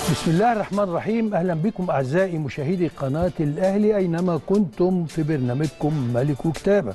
بسم الله الرحمن الرحيم اهلا بكم اعزائي مشاهدي قناه الاهلي اينما كنتم في برنامجكم ملك كتابه.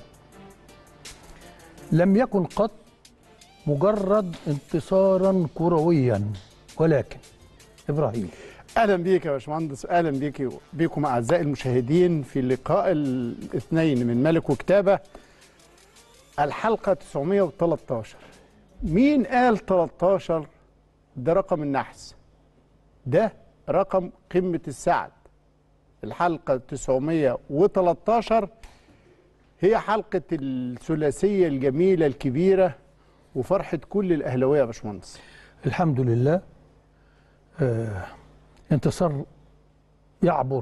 لم يكن قط مجرد انتصارا كرويا ولكن ابراهيم اهلا بيك يا باشمهندس اهلا بيك بيكم اعزائي المشاهدين في اللقاء الاثنين من ملك وكتابه الحلقه 913 مين قال 13 ده رقم النحس ده رقم قمه السعد الحلقه 913 هي حلقه الثلاثيه الجميله الكبيره وفرحه كل الاهلاويه يا باشمهندس الحمد لله آه انتصار يعبر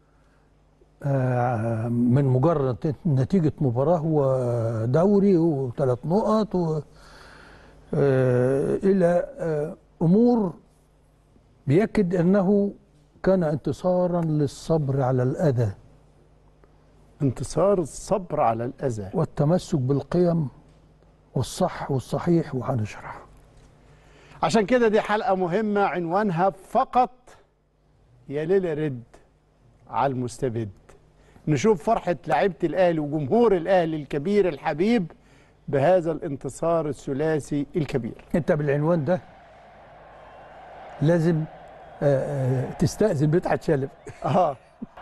آه من مجرد نتيجة مباراة ودوري وثلاث نقط و آه إلى آه أمور بيأكد أنه كان انتصارا للصبر على الأذى انتصار الصبر على الاذى والتمسك بالقيم والصح والصحيح وهنشرح عشان كده دي حلقه مهمه عنوانها فقط يا ليلة رد على المستبد نشوف فرحة لعيبة الأهلي وجمهور الأهلي الكبير الحبيب بهذا الانتصار الثلاثي الكبير انت بالعنوان ده لازم آه، آه، تستأذن مدحت شلبي اه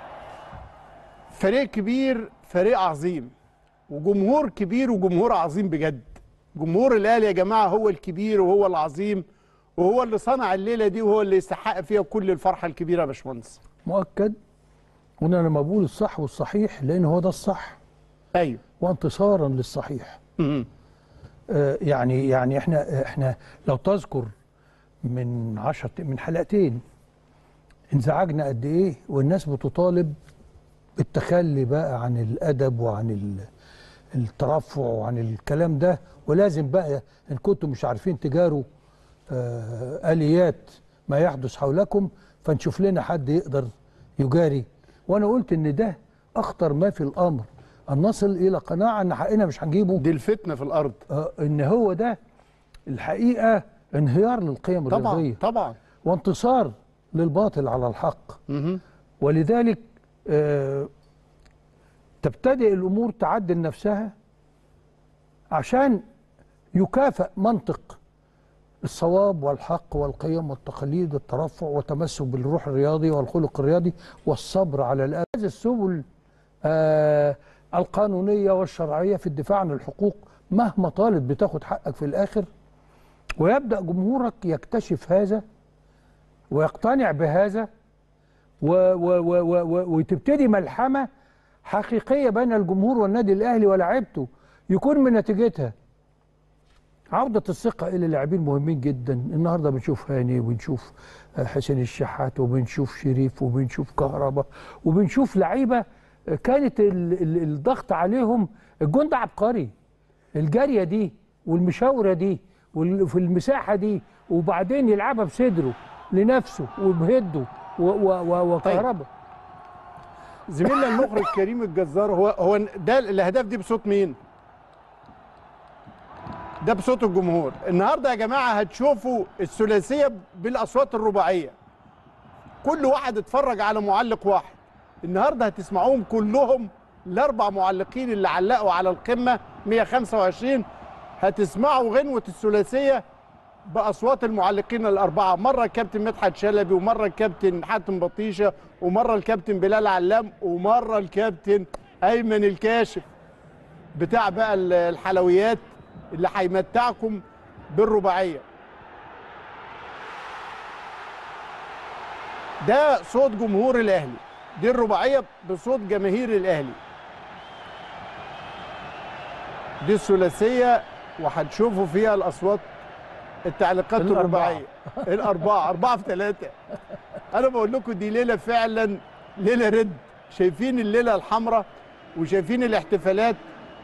فريق كبير فريق عظيم وجمهور كبير وجمهور عظيم بجد جمهور الاهلي يا جماعه هو الكبير وهو العظيم وهو اللي صنع الليله دي وهو اللي يستحق فيها كل الفرحه الكبيره يا باشمهندس مؤكد وانا لما بقول الصح والصحيح لان هو ده الصح ايوه وانتصارا للصحيح مم. آه، يعني يعني احنا احنا لو تذكر من عشرة من حلقتين انزعجنا قد ايه والناس بتطالب بالتخلي بقى عن الادب وعن ال- الترفع وعن الكلام ده ولازم بقى ان كنتم مش عارفين تجاروا آه، اليات ما يحدث حولكم فنشوف لنا حد يقدر يجاري وانا قلت ان ده اخطر ما في الامر ان نصل الى قناعه ان حقنا مش هنجيبه دي الفتنه في الارض آه، ان هو ده الحقيقه انهيار للقيم طبعا الرياضيه طبعا وانتصار للباطل على الحق مهم. ولذلك آه، تبتدئ الامور تعدل نفسها عشان يكافئ منطق الصواب والحق والقيم والتقاليد والترفع والتمسك بالروح الرياضي والخلق الرياضي والصبر على الأذى هذه السبل آه القانونيه والشرعيه في الدفاع عن الحقوق مهما طالت بتاخد حقك في الاخر ويبدا جمهورك يكتشف هذا ويقتنع بهذا و و و و و وتبتدي ملحمه حقيقيه بين الجمهور والنادي الاهلي ولاعيبته يكون من نتيجتها عودة الثقة إلى لاعبين مهمين جدا النهاردة بنشوف هاني وبنشوف آه، حسين الشحات وبنشوف شريف وبنشوف كهربا وبنشوف لعيبة آه، كانت ال- ال- الضغط عليهم الجون ده عبقري الجارية دي والمشاورة دي وفي المساحة دي وبعدين يلعبها بصدره لنفسه وبهده و- و- و- وكهربا زميلنا المخرج كريم الجزار هو هو ده الاهداف دي بصوت مين؟ ده بصوت الجمهور النهارده يا جماعه هتشوفوا الثلاثيه بالاصوات الرباعيه كل واحد اتفرج على معلق واحد النهارده هتسمعوهم كلهم الاربع معلقين اللي علقوا على القمه 125 هتسمعوا غنوه الثلاثيه باصوات المعلقين الاربعه مره الكابتن مدحت شلبي ومره الكابتن حاتم بطيشه ومره الكابتن بلال علام ومره الكابتن ايمن الكاشف بتاع بقى ال- الحلويات اللي هيمتعكم بالرباعيه ده صوت جمهور الاهلي دي الرباعيه بصوت جماهير الاهلي دي الثلاثيه وهتشوفوا فيها الاصوات التعليقات الأربعة. الرباعيه الاربعه اربعه في ثلاثه انا بقول لكم دي ليله فعلا ليله رد شايفين الليله الحمراء وشايفين الاحتفالات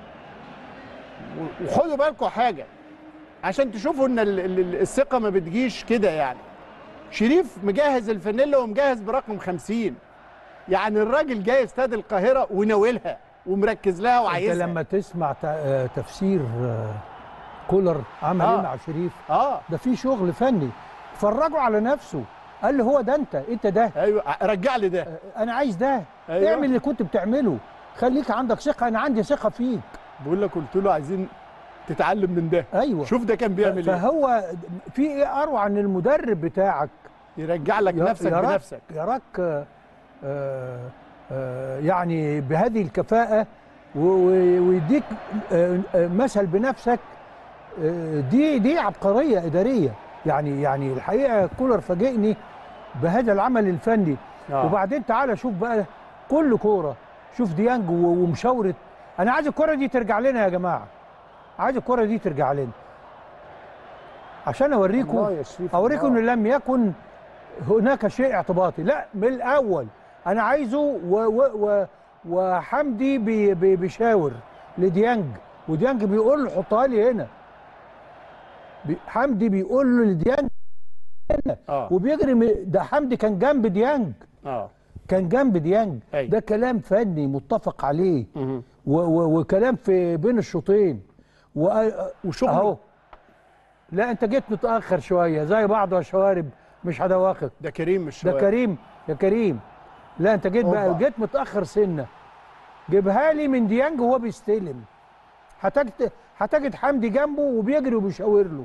و- وخدوا بالكم حاجه عشان تشوفوا ان ال- ال- ال- الثقه ما بتجيش كده يعني شريف مجهز الفانيلا ومجهز برقم 50 يعني الراجل جاي استاد القاهره وناولها ومركز لها انت وعايزها لما تسمع ت- آه، تفسير آه، كولر عمل ايه آه. مع شريف اه ده في شغل فني فرجوا على نفسه قال لي هو ده انت انت ده ايوه رجع لي ده انا عايز ده أيوة. اعمل اللي كنت بتعمله خليك عندك ثقه انا عندي ثقه فيك بقول لك قلت له عايزين تتعلم من ده ايوه شوف ده كان بيعمل ايه فهو في ايه اروع ان المدرب بتاعك يرجع لك يا- نفسك يراك- بنفسك يراك آه، آه، آه، يعني بهذه الكفاءة و- و- ويديك آه، آه، مثل بنفسك آه، دي دي عبقرية إدارية يعني يعني الحقيقة كولر فاجئني بهذا العمل الفني آه. وبعدين تعالى شوف بقى كل كورة شوف ديانج و- ومشاورة أنا عايز الكورة دي ترجع لنا يا جماعة عايز الكورة دي ترجع لنا عشان أوريكم الله يا شريف اوريكم الله. ان لم يكن هناك شيء اعتباطي لا من الاول انا عايزه و و و وحمدي بي بي بيشاور لديانج وديانج بيقول له حطها لي هنا بي حمدي بيقول له لديانج هنا اه وبيجري م- ده حمدي كان جنب ديانج اه كان جنب ديانج أيوة. ده كلام فني متفق عليه مهم. و و وكلام في بين الشوطين و- وشغل. اهو لا انت جيت متاخر شويه زي بعض يا شوارب مش هدواخك ده كريم مش ده شوية. كريم يا كريم لا انت جيت بقى أوبا. جيت متاخر سنه جيبها لي من ديانج وهو بيستلم هتجد هتجد حمدي جنبه وبيجري وبيشاور له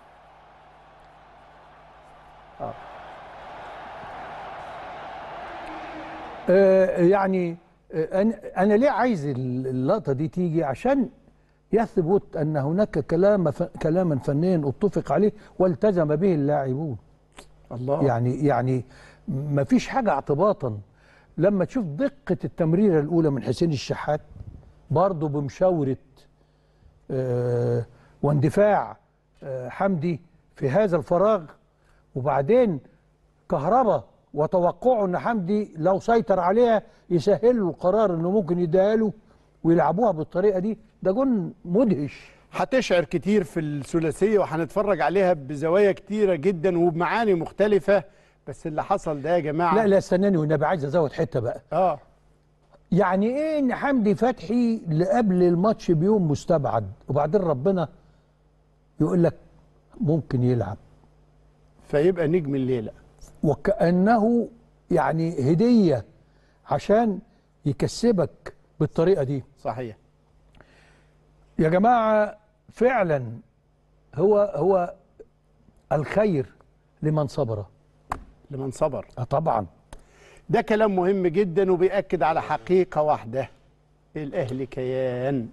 آه يعني آه انا انا ليه عايز اللقطه دي تيجي عشان يثبت ان هناك كلام ف... كلاما فنيا اتفق عليه والتزم به اللاعبون الله يعني يعني ما فيش حاجه اعتباطا لما تشوف دقه التمريره الاولى من حسين الشحات برضه بمشاوره آه واندفاع آه حمدي في هذا الفراغ وبعدين كهربا وتوقعه ان حمدي لو سيطر عليها يسهل له القرار انه ممكن يديها له ويلعبوها بالطريقه دي ده جون مدهش هتشعر كتير في الثلاثيه وهنتفرج عليها بزوايا كتيره جدا وبمعاني مختلفه بس اللي حصل ده يا جماعه لا لا استناني والنبي عايز ازود حته بقى اه يعني ايه ان حمدي فتحي اللي قبل الماتش بيوم مستبعد وبعدين ربنا يقول لك ممكن يلعب فيبقى نجم الليله وكانه يعني هديه عشان يكسبك بالطريقه دي صحيح يا جماعه فعلا هو هو الخير لمن صبر لمن صبر آه طبعا ده كلام مهم جدا وبيأكد على حقيقة واحدة الأهلي كيان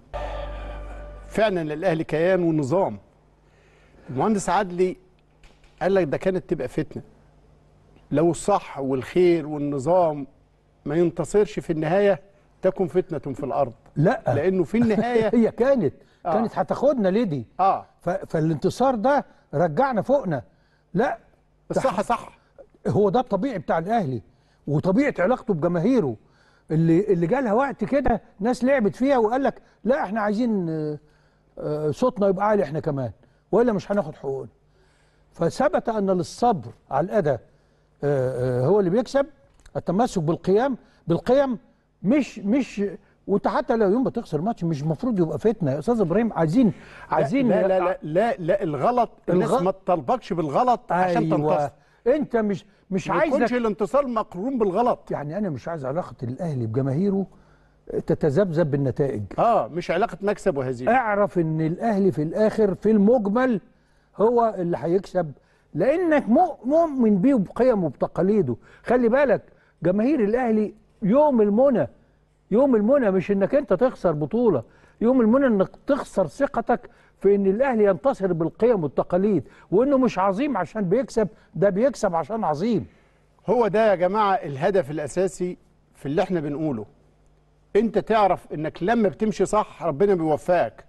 فعلا الأهلي كيان ونظام المهندس عدلي قال لك ده كانت تبقى فتنة لو الصح والخير والنظام ما ينتصرش في النهاية تكن فتنة في الأرض لا لأنه في النهاية هي كانت آه. كانت هتاخدنا ليدي آه ف- فالانتصار ده رجعنا فوقنا لا الصح صح هو ده الطبيعي بتاع الاهلي وطبيعه علاقته بجماهيره اللي اللي جالها وقت كده ناس لعبت فيها وقال لك لا احنا عايزين آه، آه، صوتنا يبقى عالي احنا كمان والا مش هناخد حقوقنا فثبت ان للصبر على الاذى آه، آه، هو اللي بيكسب التمسك بالقيام بالقيم مش مش وانت حتى لو يوم بتخسر ماتش مش المفروض يبقى فتنه يا استاذ ابراهيم عايزين عايزين لا لا لا لا, لا الغلط الناس الغ- ما تطالبكش بالغلط عشان تنتصر انت مش مش ما يكونش عايزك الانتصار مقرون بالغلط يعني انا مش عايز علاقه الاهلي بجماهيره تتذبذب بالنتائج اه مش علاقه مكسب وهزيمه اعرف ان الاهلي في الاخر في المجمل هو اللي هيكسب لانك مؤ- مؤمن بيه وبقيمه وبتقاليده خلي بالك جماهير الاهلي يوم المنى يوم المنى مش انك انت تخسر بطوله يوم المنى انك تخسر ثقتك في ان الاهلي ينتصر بالقيم والتقاليد وانه مش عظيم عشان بيكسب ده بيكسب عشان عظيم هو ده يا جماعه الهدف الاساسي في اللي احنا بنقوله انت تعرف انك لما بتمشي صح ربنا بيوفقك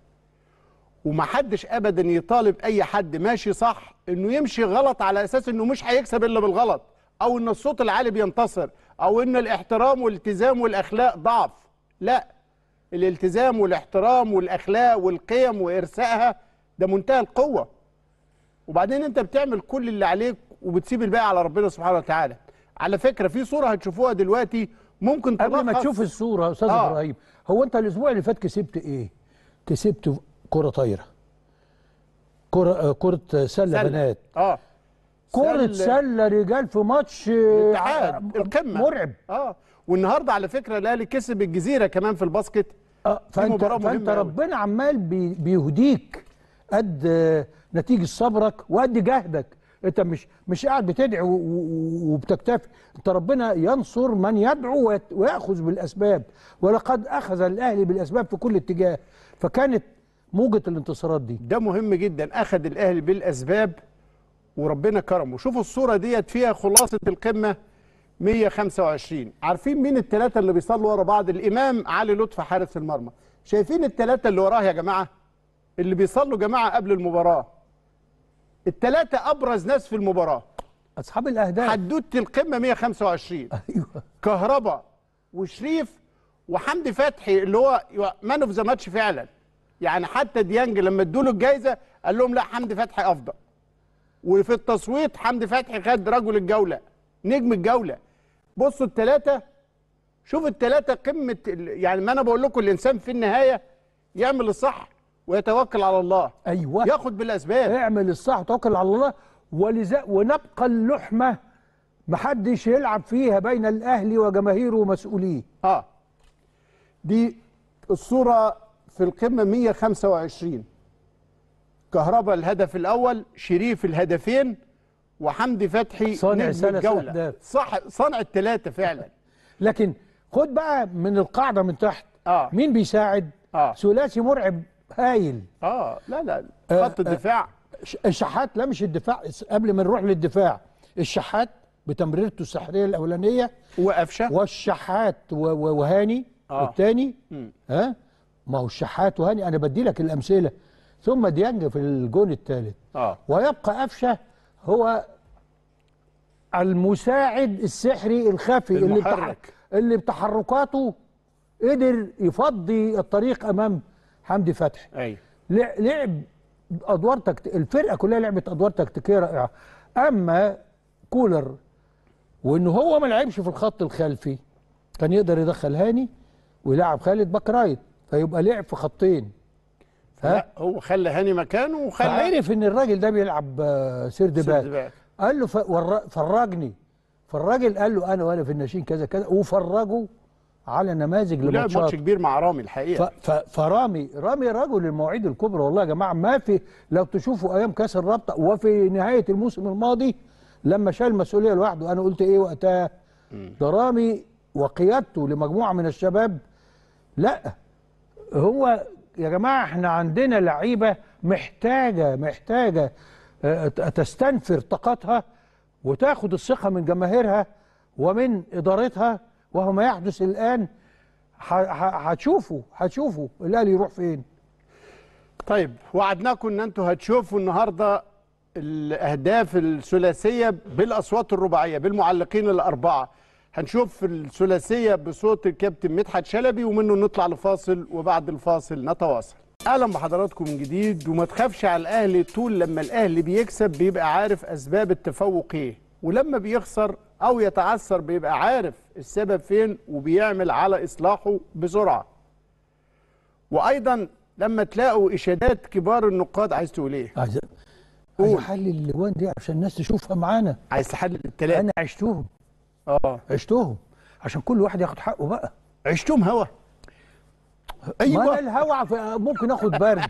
ومحدش ابدا يطالب اي حد ماشي صح انه يمشي غلط على اساس انه مش هيكسب الا بالغلط او ان الصوت العالي بينتصر او ان الاحترام والالتزام والاخلاق ضعف لا الالتزام والاحترام والاخلاق والقيم وارسائها ده منتهى القوه وبعدين انت بتعمل كل اللي عليك وبتسيب الباقي على ربنا سبحانه وتعالى على فكره في صوره هتشوفوها دلوقتي ممكن قبل ما تلخص- تشوف الصوره يا استاذ آه. ابراهيم هو انت الاسبوع اللي فات كسبت ايه كسبت كره طايره كره آه، كره سله سلة. بنات اه كرة سل- سلة رجال في ماتش الاتحاد القمه مرعب اه والنهارده على فكره الاهلي كسب الجزيره كمان في الباسكت اه فانت مباراة مهمة فانت أوي. ربنا عمال بي بيهديك قد آه، نتيجه صبرك وقد جهدك انت مش مش قاعد بتدعي و- و- وبتكتفي انت ربنا ينصر من يدعو ويت- وياخذ بالاسباب ولقد اخذ الاهلي بالاسباب في كل اتجاه فكانت موجه الانتصارات دي ده مهم جدا اخذ الاهلي بالاسباب وربنا كرمه شوفوا الصوره ديت فيها خلاصه القمه 125 عارفين مين الثلاثه اللي بيصلوا ورا بعض الامام علي لطفي حارس المرمى شايفين الثلاثه اللي وراه يا جماعه اللي بيصلوا جماعه قبل المباراه الثلاثه ابرز ناس في المباراه اصحاب الاهداف حدوته القمه 125 ايوه كهربا وشريف وحمدي فتحي اللي هو مان اوف ذا ماتش فعلا يعني حتى ديانج لما ادوا له الجايزه قال لهم لا حمدي فتحي افضل وفي التصويت حمدي فتحي خد رجل الجوله نجم الجوله بصوا الثلاثه شوف الثلاثه قمه ال- يعني ما انا بقول لكم الانسان في النهايه يعمل الصح ويتوكل على الله ايوه ياخد بالاسباب اعمل الصح وتوكل على الله ولذا ونبقى اللحمه محدش يلعب فيها بين الاهلي وجماهيره ومسؤوليه اه دي الصورة في القمة 125 كهربا الهدف الأول شريف الهدفين وحمدي فتحي صانع نجم ثلاث الجولة أهداف. صح صنع الثلاثة فعلا لكن خد بقى من القاعده من تحت آه. مين بيساعد آه. ثلاثي مرعب هايل اه لا لا آه، خط الدفاع ش- الشحات لا مش الدفاع قبل ما نروح للدفاع الشحات بتمريرته السحريه الاولانيه وقفشة والشحات و- و- وهاني آه. الثاني مم. ها ما هو الشحات وهاني انا بدي لك الامثله ثم ديانج في الجون الثالث اه ويبقى قفشه هو المساعد السحري الخفي اللي بتح... المحرك. اللي بتحركاته قدر يفضي الطريق امام حمدي فتحي ايوه لع- لعب ادوار تكت... الفرقه كلها لعبت ادوار تكتيكيه رائعه اما كولر وان هو ما لعبش في الخط الخلفي كان يقدر يدخل هاني ويلعب خالد باك رايت فيبقى لعب في خطين ها لا هو خلى هاني مكانه وخلى فعرف ان الراجل ده بيلعب آه، سيرد سيرد باك باك. قال له ف- ور- فرجني فالراجل قال له انا وانا في الناشئين كذا كذا وفرجه على نماذج ولعب لماتشات ماتش كبير مع رامي ف الحقيقة ف فرامي رامي رجل المواعيد الكبرى والله يا جماعه ما في لو تشوفوا ايام كاس الرابطه وفي نهايه الموسم الماضي لما شال المسؤوليه لوحده انا قلت ايه وقتها ده رامي وقيادته لمجموعه من الشباب لا هو يا جماعه احنا عندنا لعيبه محتاجه محتاجه آه، تستنفر طاقتها وتاخد الثقه من جماهيرها ومن ادارتها وهو ما يحدث الان ح- ح- هتشوفوا هتشوفوا الاهلي يروح فين طيب وعدناكم ان انتوا هتشوفوا النهارده الاهداف الثلاثيه بالاصوات الرباعيه بالمعلقين الاربعه هنشوف الثلاثيه بصوت الكابتن مدحت شلبي ومنه نطلع لفاصل وبعد الفاصل نتواصل اهلا بحضراتكم من جديد وما تخافش على الاهلي طول لما الاهلي بيكسب بيبقى عارف اسباب التفوق ايه ولما بيخسر او يتعثر بيبقى عارف السبب فين وبيعمل على اصلاحه بسرعه وايضا لما تلاقوا اشادات كبار النقاد عايز تقول ايه عايز قول. عايز احلل الاجوان دي عشان الناس تشوفها معانا عايز تحلل الثلاثه انا عشتهم اه عشتهم عشان كل واحد ياخد حقه بقى عشتهم هوا ما انا ايوه الهوا ف- ممكن اخد برد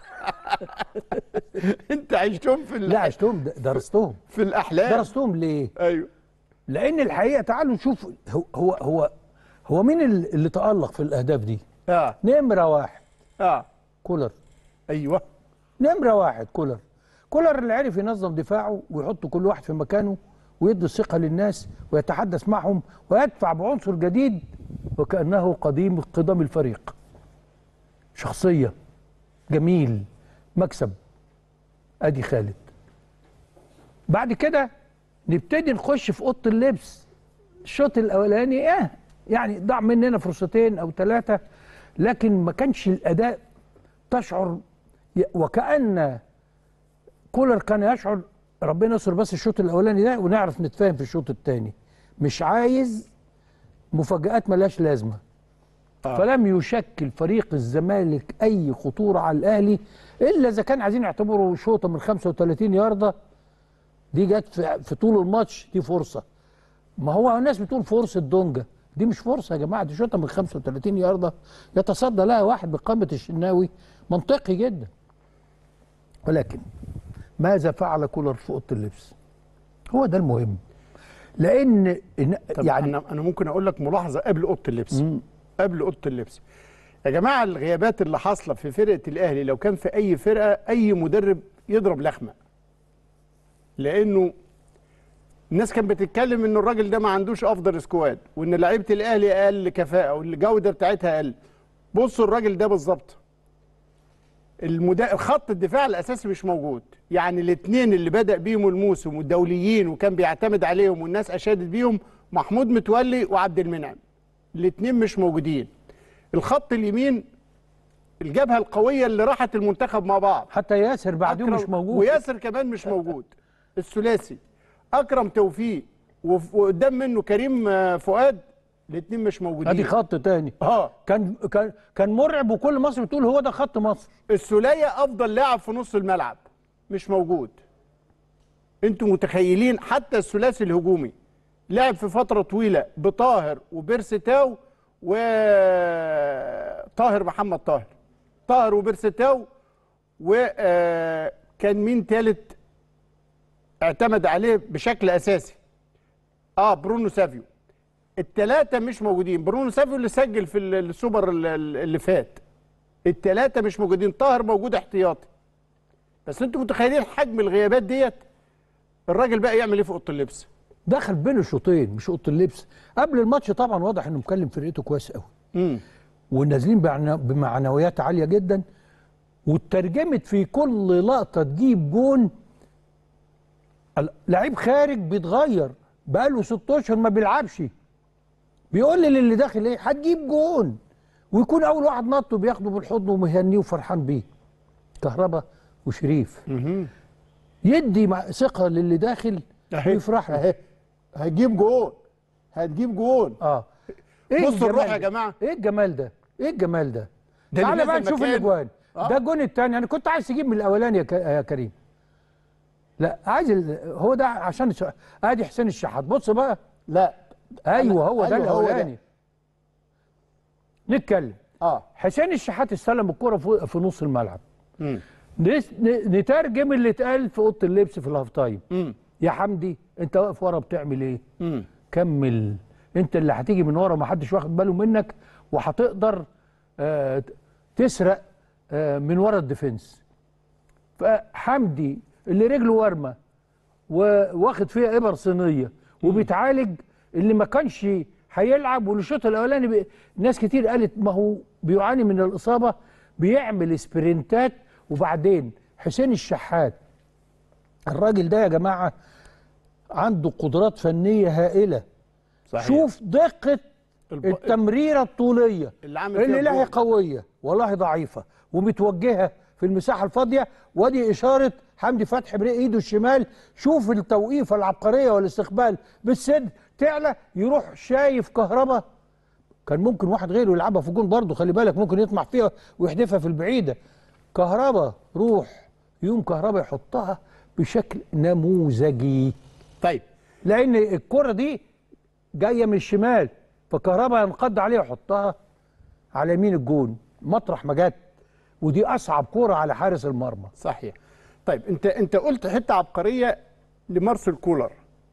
انت عشتهم في ال- لا عشتهم د- درستهم في الاحلام درستهم ليه ايوه لان الحقيقه تعالوا نشوف هو هو هو, هو مين ال- اللي تالق في الاهداف دي اه نمره واحد اه كولر ايوه نمره واحد كولر كولر اللي عرف ينظم دفاعه ويحط كل واحد في مكانه ويدي الثقه للناس ويتحدث معهم ويدفع بعنصر جديد وكانه قديم قدم الفريق شخصيه جميل مكسب ادي خالد بعد كده نبتدي نخش في اوضه اللبس الشوط الاولاني اه يعني ضاع مننا فرصتين او ثلاثه لكن ما كانش الاداء تشعر ي- وكأن كولر كان يشعر ربنا يستر بس الشوط الاولاني ده ونعرف نتفاهم في الشوط الثاني مش عايز مفاجآت ملهاش لازمه آه. فلم يشكل فريق الزمالك اي خطوره على الاهلي الا اذا كان عايزين يعتبروا شوطه من 35 يارده دي جت في, في طول الماتش دي فرصه ما هو الناس بتقول فرصه دونجا دي مش فرصه يا جماعه دي شوطه من 35 يارده يتصدى لها واحد بقامه الشناوي منطقي جدا ولكن ماذا فعل كولر في اوضه اللبس هو ده المهم لان إن- طب يعني انا انا ممكن اقول لك ملاحظه قبل اوضه اللبس قبل اوضه اللبس يا جماعه الغيابات اللي حاصله في فرقه الاهلي لو كان في اي فرقه اي مدرب يضرب لخمه لانه الناس كانت بتتكلم ان الراجل ده ما عندوش افضل سكواد وان لعيبه الاهلي اقل كفاءه والجوده بتاعتها اقل بصوا الراجل ده بالظبط المدا... خط الدفاع الاساسي مش موجود يعني الاثنين اللي بدا بيهم الموسم والدوليين وكان بيعتمد عليهم والناس اشادت بيهم محمود متولي وعبد المنعم الاثنين مش موجودين الخط اليمين الجبهه القويه اللي راحت المنتخب مع بعض حتى ياسر بعدهم أكرم- مش موجود وياسر كمان مش موجود الثلاثي اكرم توفيق وف- وقدام منه كريم آه، فؤاد الاثنين مش موجودين ادي خط تاني اه كان كان كان مرعب وكل مصر بتقول هو ده خط مصر السوليه افضل لاعب في نص الملعب مش موجود انتوا متخيلين حتى الثلاثي الهجومي لعب في فتره طويله بطاهر وبيرستاو وطاهر محمد طاهر طاهر وبيرستاو وكان مين تالت اعتمد عليه بشكل اساسي اه برونو سافيو الثلاثه مش موجودين برونو سافيو اللي سجل في ال- السوبر ال- ال- اللي فات الثلاثه مش موجودين طاهر موجود احتياطي بس انتوا متخيلين حجم الغيابات ديت الراجل بقى يعمل ايه في اوضه اللبس دخل بين الشوطين مش اوضه اللبس قبل الماتش طبعا واضح انه مكلم فرقته كويس قوي امم ونازلين بعنو- بمعنويات عاليه جدا واترجمت في كل لقطه تجيب جون ال- لعيب خارج بيتغير بقاله ست اشهر ما بيلعبش بيقول لي للي داخل ايه هتجيب جون ويكون اول واحد نط وبياخده بالحضن ومهنيه وفرحان بيه كهربا وشريف يدي مع ثقه للي داخل أهي. ويفرح له اهي هتجيب جون هتجيب جون اه ايه بصوا الروح الجمال يا ده؟ جماعة. ايه الجمال ده ايه الجمال ده ده اللي تعالى بقى نزل نشوف مكان. الاجوان آه. ده الجون الثاني انا كنت عايز تجيب من الاولاني يا, ك... يا كريم لا عايز ال... هو ده عشان الش... ادي حسين الشحات بص بقى لا ايوه هو ده أيوة هو ده. الاولاني نتكلم اه حسين الشحات استلم الكره في... في نص الملعب امم نس... ن... نترجم اللي اتقال في اوضه اللبس في الهاف تايم امم يا حمدي انت واقف ورا بتعمل ايه امم كمل انت اللي هتيجي من ورا ما حدش واخد باله منك وهتقدر آه، تسرق آه، من ورا الديفنس فحمدي اللي رجله ورمه وواخد فيها ابر صينيه وبيتعالج اللي ما كانش هيلعب والشوط الاولاني بي... ناس كتير قالت ما هو بيعاني من الاصابه بيعمل سبرنتات وبعدين حسين الشحات الراجل ده يا جماعه عنده قدرات فنيه هائله صحيح. شوف دقه الب- التمريره الطوليه اللي عامل فيها اللي لا هي الجول. قويه والله ضعيفه ومتوجهه في المساحه الفاضيه وادي اشاره حمدي فتحي بايده الشمال شوف التوقيفه العبقريه والاستقبال بالسد تعلى يروح شايف كهربا كان ممكن واحد غيره يلعبها في جون برضه خلي بالك ممكن يطمع فيها ويحدفها في البعيده كهربا روح يوم كهربا يحطها بشكل نموذجي طيب لان الكره دي جايه من الشمال فكهربا ينقض عليها يحطها على يمين الجون مطرح ما جت ودي اصعب كره على حارس المرمى صحيح طيب انت انت قلت حته عبقريه لمارسيل كولر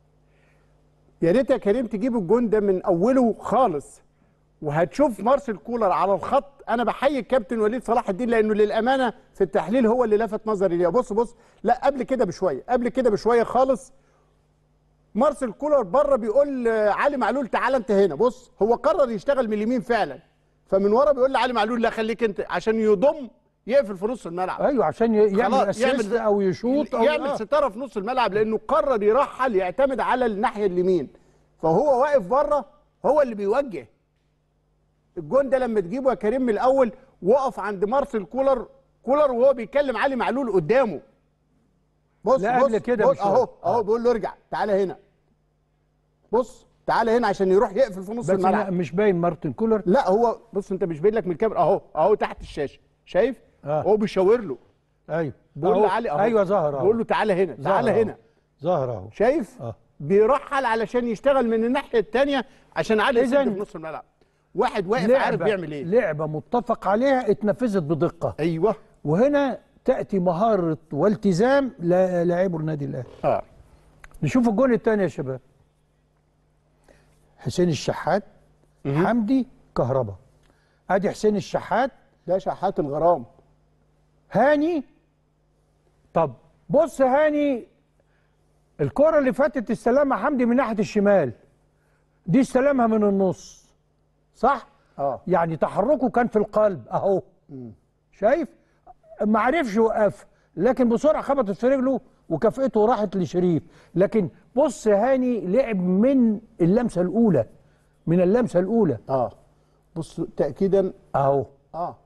يا ريت يا كريم تجيب الجون ده من اوله خالص وهتشوف مارسيل كولر على الخط انا بحيي الكابتن وليد صلاح الدين لانه للامانه في التحليل هو اللي لفت نظري ليه بص بص لا قبل كده بشويه قبل كده بشويه خالص مارسيل كولر بره بيقول آه، علي معلول تعالى انت هنا بص هو قرر يشتغل من اليمين فعلا فمن ورا بيقول لعلي معلول لا خليك انت عشان يضم يقفل في نص الملعب ايوه عشان ي- يعمل خلاص، يعمل- اسيست او يشوط او يعمل آه. ستاره في نص الملعب لانه قرر يرحل يعتمد على الناحيه اليمين فهو واقف بره هو اللي بيوجه الجون ده لما تجيبه يا كريم من الاول وقف عند مارسيل كولر كولر وهو بيتكلم علي معلول قدامه بص لا، بص قبل كده بص بشوية. اهو اهو آه. بيقول له ارجع تعالى هنا بص تعالى هنا عشان يروح يقفل في نص بس لا الملعب مش باين مارتن كولر لا هو بص انت مش باين لك من الكاميرا اهو اهو تحت الشاشه شايف آه. هو بيشاور له ايوه بقول أهو. لعلي اهو ايوه ظهر اهو بقول له تعالى هنا تعالى ظهر هنا ظهر اهو شايف اه بيرحل علشان يشتغل من الناحيه الثانيه عشان علي إذن يسد في نص الملعب واحد واقف عارف بيعمل ايه لعبه متفق عليها اتنفذت بدقه ايوه وهنا تاتي مهاره والتزام لا- لاعبو النادي الاهلي اه نشوف الجون الثاني يا شباب حسين الشحات حمدي كهربا ادي حسين الشحات ده شحات الغرام هاني طب بص هاني الكرة اللي فاتت استلمها حمدي من ناحية الشمال دي استلمها من النص صح؟ اه يعني تحركه كان في القلب اهو شايف؟ ما عرفش يوقف لكن بسرعة خبطت في رجله وكافئته راحت لشريف لكن بص هاني لعب من اللمسة الأولى من اللمسة الأولى اه بص تاكيدا اهو اه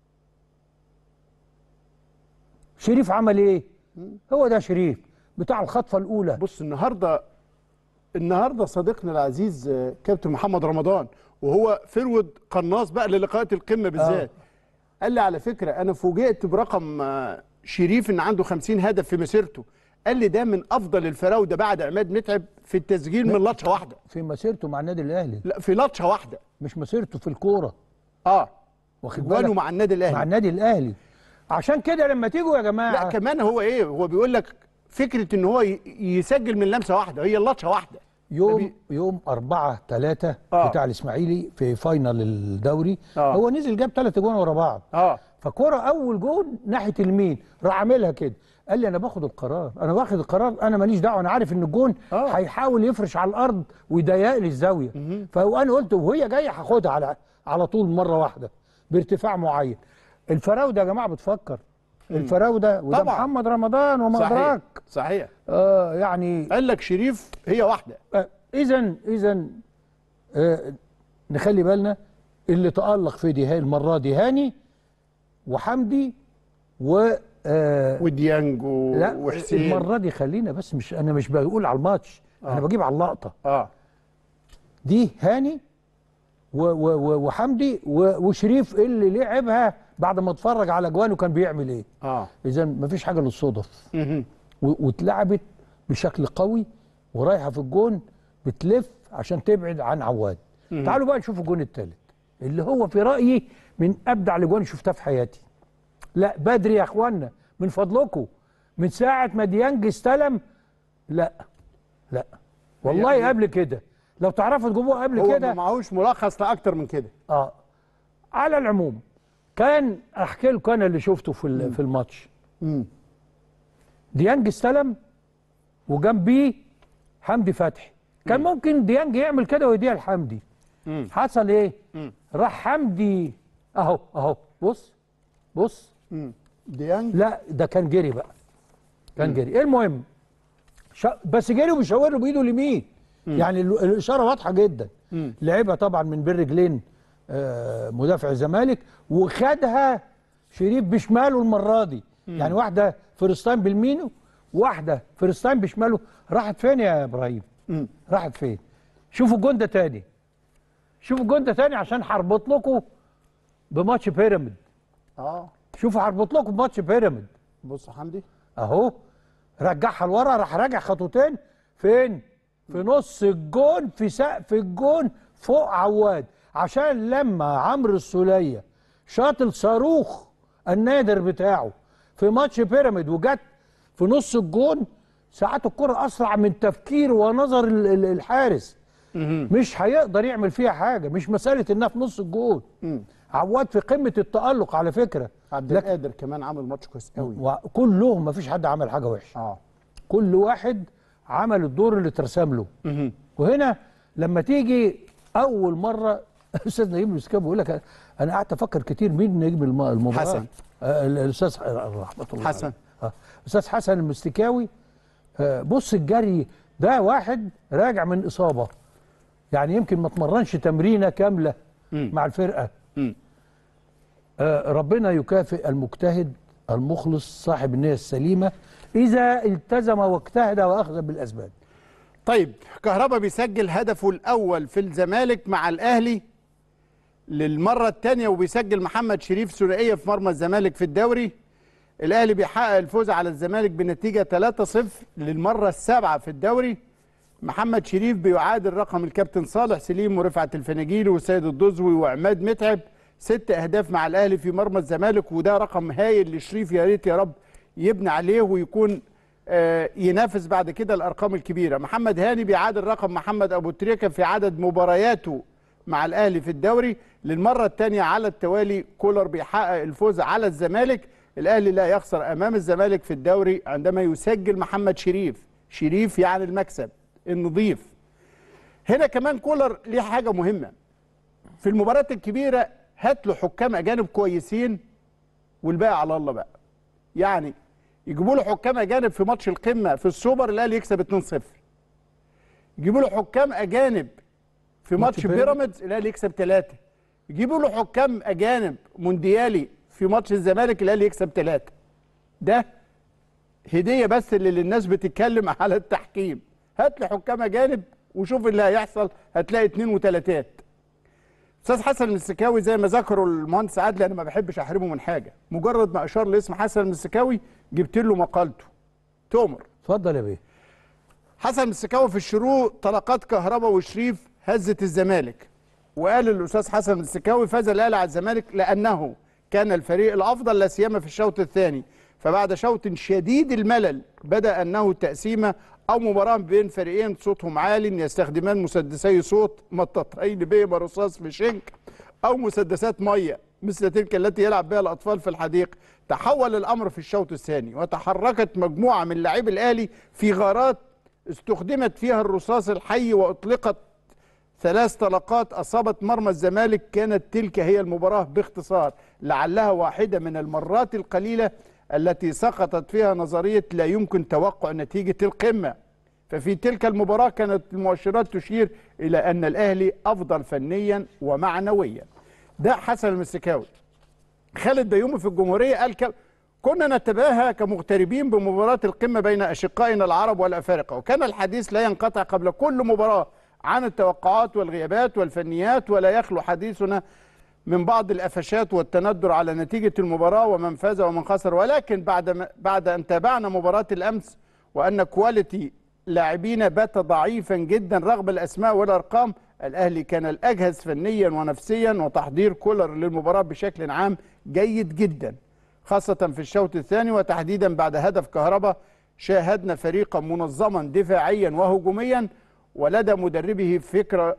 شريف عمل ايه؟ هو ده شريف بتاع الخطفة الأولى بص النهارده النهارده صديقنا العزيز آه، كابتن محمد رمضان وهو فرود قناص بقى للقاءات القمه بالذات قال لي على فكره انا فوجئت برقم آه، شريف ان عنده 50 هدف في مسيرته قال لي ده من افضل الفراوده بعد عماد متعب في التسجيل من لطشه واحده في مسيرته مع النادي الاهلي لا في لطشه واحده مش مسيرته في الكوره اه واخد جوانه بالك مع النادي مع الاهلي النادي الاهلي عشان كده لما تيجوا يا جماعه لا كمان هو ايه هو بيقول لك فكره ان هو ي- يسجل من لمسه واحده هي اللطشه واحده يوم بي- يوم 4 3 آه. بتاع الاسماعيلي في فاينل الدوري آه. هو نزل جاب ثلاث جوان ورا بعض اه فكرة اول جون ناحيه اليمين راح عاملها كده قال لي انا باخد القرار انا واخد القرار انا ماليش دعوه انا عارف ان الجون آه. هيحاول يفرش على الارض ويضيق لي الزاويه فانا قلت وهي جايه هاخدها على على طول مره واحده بارتفاع معين الفراوده يا جماعه بتفكر الفراوده وده طبعاً. محمد رمضان وما صحيح ادراك صحيح آه يعني قال لك شريف هي واحده اذا اذا آه نخلي بالنا اللي تالق في دي هاي المره دي هاني وحمدي و آه وديانج و- لا وحسين المره دي خلينا بس مش انا مش بقول على الماتش انا آه. بجيب على اللقطه اه دي هاني و و و وحمدي و وشريف اللي لعبها بعد ما اتفرج على جوانه كان بيعمل ايه اه اذا مفيش حاجه للصدف مهم. و- واتلعبت بشكل قوي ورايحه في الجون بتلف عشان تبعد عن عواد تعالوا بقى نشوف الجون الثالث اللي هو في رايي من ابدع الاجوان اللي شفتها في حياتي لا بدري يا اخوانا من فضلكم من ساعه ما ديانج استلم لا لا والله يعني- قبل كده لو تعرفوا تجيبوها قبل هو ما كده معهوش ملخص لاكتر من كده اه على العموم كان احكي لكم انا اللي شفته في ال- في الماتش مم. ديانج استلم وجنبيه حمدي فتحي كان ممكن ديانج يعمل كده ويديها لحمدي مم. حصل ايه مم. راح حمدي اهو اهو بص بص مم. ديانج لا ده كان جري بقى كان جري المهم شا... بس جري وبيشاور له بايده اليمين يعني ال- الاشاره واضحه جدا مم. لعبها طبعا من بين رجلين آه، مدافع الزمالك وخدها شريف بشماله المره دي يعني واحده فلسطين بالمينو واحده فلسطين بشماله راحت فين يا ابراهيم مم. راحت فين شوفوا الجون ده تاني شوفوا الجون ده تاني عشان هربط لكم بماتش بيراميد اه شوفوا هربط لكم بماتش بيراميد بص يا حمدي اهو رجعها لورا راح راجع خطوتين فين في نص الجون في سقف الجون فوق عواد عشان لما عمرو السوليه شاط الصاروخ النادر بتاعه في ماتش بيراميد وجت في نص الجون ساعات الكرة أسرع من تفكير ونظر ال- ال- الحارس مش هيقدر يعمل فيها حاجة مش مسألة إنها في نص الجون مم. عواد في قمة التألق على فكرة عبد لكن- القادر كمان عامل ماتش كويس قوي وكلهم مفيش حد عمل حاجة وحشة اه كل واحد عمل الدور اللي اترسم له مهم. وهنا لما تيجي اول مره استاذ نجيب المسكاب بيقول لك انا قعدت افكر كتير مين نجم الم- المباراه حسن. آه ال- الاستاذ ح- رحمه الله حسن. عليه. آه استاذ حسن المستكاوي آه بص الجري ده واحد راجع من اصابه يعني يمكن ما اتمرنش تمرينه كامله مم. مع الفرقه مم. آه ربنا يكافئ المجتهد المخلص صاحب النية السليمة إذا التزم واجتهد وأخذ بالأسباب طيب كهربا بيسجل هدفه الاول في الزمالك مع الاهلي للمره الثانيه وبيسجل محمد شريف ثنائيه في مرمى الزمالك في الدوري الاهلي بيحقق الفوز على الزمالك بنتيجه 3-0 للمره السابعه في الدوري محمد شريف بيعادل رقم الكابتن صالح سليم ورفعت الفناجيلي والسيد الدزوي وعماد متعب ست اهداف مع الاهلي في مرمى الزمالك وده رقم هايل لشريف يا ريت يا رب يبني عليه ويكون آه، ينافس بعد كده الارقام الكبيره محمد هاني بيعادل رقم محمد ابو تريكه في عدد مبارياته مع الاهلي في الدوري للمره الثانيه على التوالي كولر بيحقق الفوز على الزمالك الاهلي لا يخسر امام الزمالك في الدوري عندما يسجل محمد شريف شريف يعني المكسب النظيف هنا كمان كولر ليه حاجه مهمه في المباريات الكبيره هات له حكام اجانب كويسين والباقي على الله بقى يعني يجيبوا له حكام اجانب في ماتش القمه في السوبر الاهلي يكسب 2-0 يجيبوا له حكام اجانب في ماتش ماتش بيراميدز. بيراميدز الاهلي يكسب 3 يجيبوا له حكام اجانب مونديالي في ماتش الزمالك الاهلي يكسب 3 ده هديه بس اللي للناس بتتكلم على التحكيم هات لي حكام اجانب وشوف اللي هيحصل هتلاقي اتنين وتلاتات استاذ حسن السكاوي زي ما ذكروا المهندس عادل انا ما بحبش احرمه من حاجه مجرد ما اشار لاسم حسن السكاوي جبت له مقالته تؤمر اتفضل يا بيه حسن السكاوي في الشروق طلقات كهرباء وشريف هزت الزمالك وقال الاستاذ حسن السكاوي فاز الاهلي على الزمالك لانه كان الفريق الافضل لا سيما في الشوط الثاني فبعد شوط شديد الملل بدا انه تقسيمه او مباراه بين فريقين صوتهم عال يستخدمان مسدسي صوت مطاطين بهما رصاص في شنك او مسدسات ميه مثل تلك التي يلعب بها الاطفال في الحديقه تحول الامر في الشوط الثاني وتحركت مجموعه من لاعبي الاهلي في غارات استخدمت فيها الرصاص الحي واطلقت ثلاث طلقات اصابت مرمى الزمالك كانت تلك هي المباراه باختصار لعلها واحده من المرات القليله التي سقطت فيها نظريه لا يمكن توقع نتيجه القمه ففي تلك المباراه كانت المؤشرات تشير الى ان الاهلي افضل فنيا ومعنويا ده حسن المسكاوي خالد بيومي في الجمهوريه قال ك... كنا نتباهى كمغتربين بمباراة القمة بين أشقائنا العرب والأفارقة وكان الحديث لا ينقطع قبل كل مباراة عن التوقعات والغيابات والفنيات ولا يخلو حديثنا من بعض القفشات والتندر على نتيجة المباراة ومن فاز ومن خسر ولكن بعد ما بعد أن تابعنا مباراة الأمس وأن كواليتي لاعبينا بات ضعيفا جدا رغم الأسماء والأرقام الأهلي كان الأجهز فنيا ونفسيا وتحضير كولر للمباراة بشكل عام جيد جدا خاصة في الشوط الثاني وتحديدا بعد هدف كهرباء شاهدنا فريقا منظما دفاعيا وهجوميا ولدى مدربه فكرة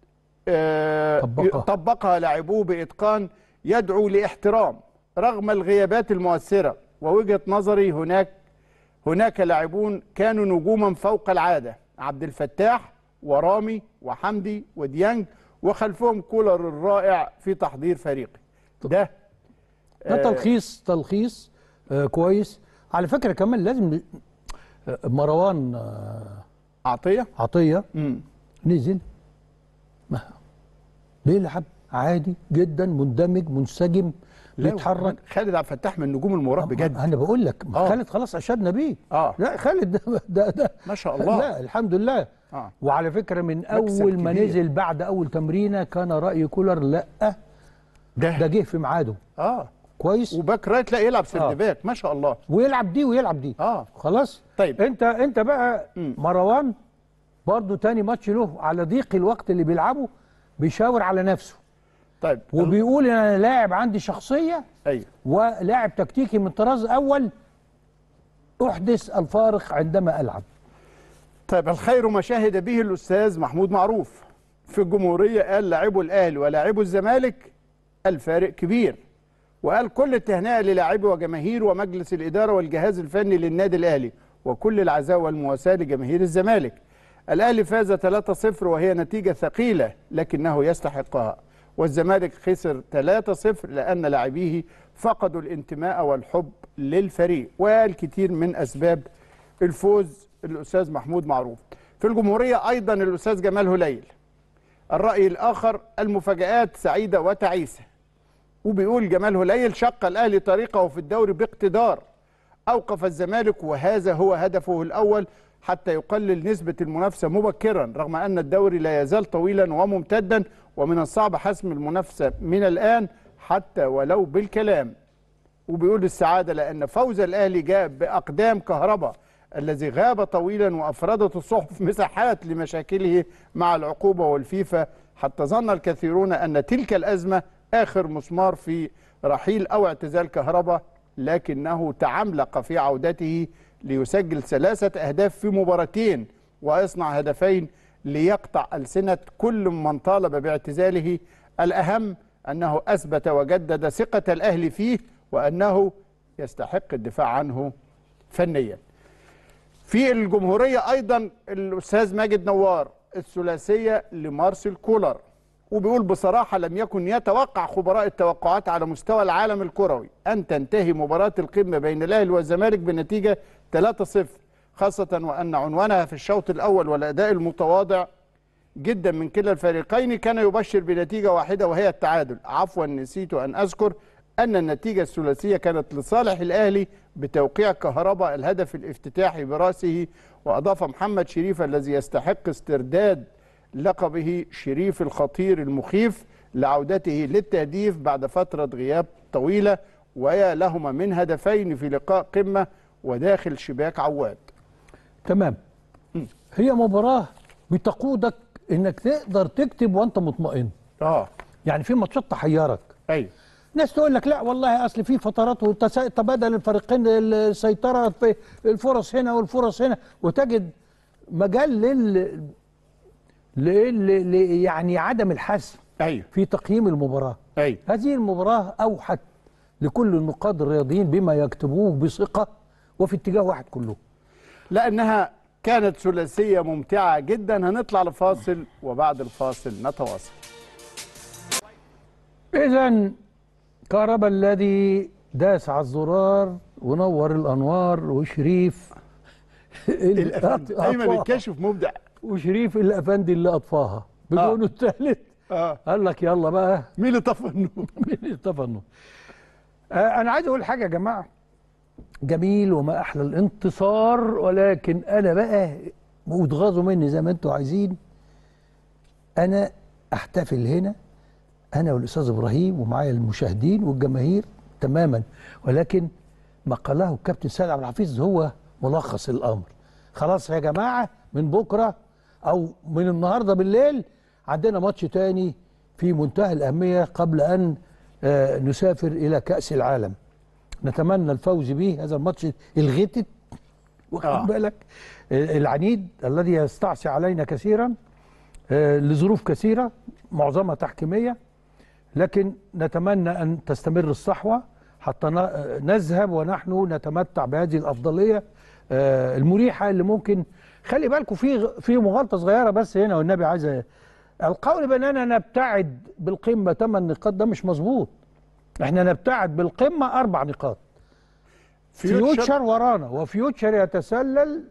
آه، طبقها. طبقها لاعبوه بإتقان يدعو لاحترام رغم الغيابات المؤثرة ووجهة نظري هناك هناك لاعبون كانوا نجوما فوق العادة عبد الفتاح ورامي وحمدي وديانج وخلفهم كولر الرائع في تحضير فريقه ده ده تلخيص تلخيص آه كويس على فكره كمان لازم آه، مروان آه عطية عطيه مم. نزل ما بيلعب عادي جدا مندمج منسجم لا، بيتحرك خالد عبد الفتاح من نجوم المباراة بجد انا بقول لك ما آه. خالد خلاص اشدنا بيه اه لا خالد ده ده, ده ما شاء الله. لا الحمد لله اه وعلى فكره من مكسب اول ما كبير. نزل بعد اول تمرينه كان راي كولر لا ده ده جه في ميعاده اه كويس وباك رايت لا يلعب سيرد آه. باك ما شاء الله ويلعب دي ويلعب دي اه خلاص طيب. انت انت بقى مم. مروان برضو تاني ماتش له على ضيق الوقت اللي بيلعبه بيشاور على نفسه طيب وبيقول ان انا لاعب عندي شخصيه ايوه ولاعب تكتيكي من طراز اول احدث الفارق عندما العب طيب الخير ما شهد به الاستاذ محمود معروف في الجمهوريه قال لاعبوا الاهلي ولاعبوا الزمالك الفارق كبير وقال كل التهنئه للاعبي وجماهير ومجلس الاداره والجهاز الفني للنادي الاهلي وكل العزاء والمواساه لجماهير الزمالك الاهلي فاز 3-0 وهي نتيجه ثقيله لكنه يستحقها والزمالك خسر 3-0 لان لاعبيه فقدوا الانتماء والحب للفريق والكثير من اسباب الفوز الاستاذ محمود معروف في الجمهوريه ايضا الاستاذ جمال هليل الراي الاخر المفاجات سعيده وتعيسه وبيقول جمال هليل شق الاهلي طريقه في الدوري باقتدار اوقف الزمالك وهذا هو هدفه الاول حتى يقلل نسبه المنافسه مبكرا رغم ان الدوري لا يزال طويلا وممتدا ومن الصعب حسم المنافسه من الان حتى ولو بالكلام وبيقول السعاده لان فوز الاهلي جاء باقدام كهرباء الذي غاب طويلا وافردت الصحف مساحات لمشاكله مع العقوبه والفيفا حتى ظن الكثيرون ان تلك الازمه اخر مسمار في رحيل او اعتزال كهرباء لكنه تعملق في عودته ليسجل ثلاثه اهداف في مباراتين ويصنع هدفين ليقطع السنه كل من طالب باعتزاله الاهم انه اثبت وجدد ثقه الاهلي فيه وانه يستحق الدفاع عنه فنيا. في الجمهوريه ايضا الاستاذ ماجد نوار الثلاثيه لمارسيل كولر وبيقول بصراحه لم يكن يتوقع خبراء التوقعات على مستوى العالم الكروي ان تنتهي مباراه القمه بين الاهلي والزمالك بنتيجه 3-0 خاصه وان عنوانها في الشوط الاول والاداء المتواضع جدا من كلا الفريقين كان يبشر بنتيجه واحده وهي التعادل عفوا نسيت ان اذكر ان النتيجه الثلاثيه كانت لصالح الاهلي بتوقيع كهرباء الهدف الافتتاحي براسه واضاف محمد شريف الذي يستحق استرداد لقبه شريف الخطير المخيف لعودته للتهديف بعد فتره غياب طويله ويا لهما من هدفين في لقاء قمه وداخل شباك عواد تمام هي مباراه بتقودك انك تقدر تكتب وانت مطمئن اه يعني في ماتشات تحيرك ايوه ناس تقول لك لا والله اصل في فترات وتس- تبادل الفريقين السيطره في الفرص هنا والفرص هنا وتجد مجال لل لل ل- يعني عدم الحسم ايوه في تقييم المباراه ايوه هذه المباراه اوحت لكل النقاد الرياضيين بما يكتبوه بثقه وفي اتجاه واحد كله لانها كانت ثلاثيه ممتعه جدا هنطلع لفاصل وبعد الفاصل نتواصل اذا كهربا الذي داس على الزرار ونور الانوار وشريف الافندي ايمن أطفاها. الكشف مبدع وشريف الافندي اللي اطفاها بجونه الثالث اه قال لك يلا بقى مين اللي طفى النور مين اللي طفى النور آه انا عايز اقول حاجه يا جماعه جميل وما احلى الانتصار ولكن انا بقى وتغاظوا مني زي ما انتوا عايزين انا احتفل هنا انا والاستاذ ابراهيم ومعايا المشاهدين والجماهير تماما ولكن ما قاله الكابتن سيد عبد الحفيظ هو ملخص الامر خلاص يا جماعه من بكره او من النهارده بالليل عندنا ماتش تاني في منتهى الاهميه قبل ان آه، نسافر الى كاس العالم نتمنى الفوز به هذا الماتش الغتت واخد آه. بالك آه، العنيد الذي يستعصي علينا كثيرا آه، لظروف كثيره معظمها تحكيميه لكن نتمنى ان تستمر الصحوه حتى ن- آه، نذهب ونحن نتمتع بهذه الافضليه آه، المريحه اللي ممكن خلي بالكم في غ- في مغالطه صغيره بس هنا والنبي عايز أ- القول باننا نبتعد بالقمه ثمان نقاط ده مش مظبوط احنا نبتعد بالقمه اربع نقاط فيوتشر ورانا وفيوتشر يتسلل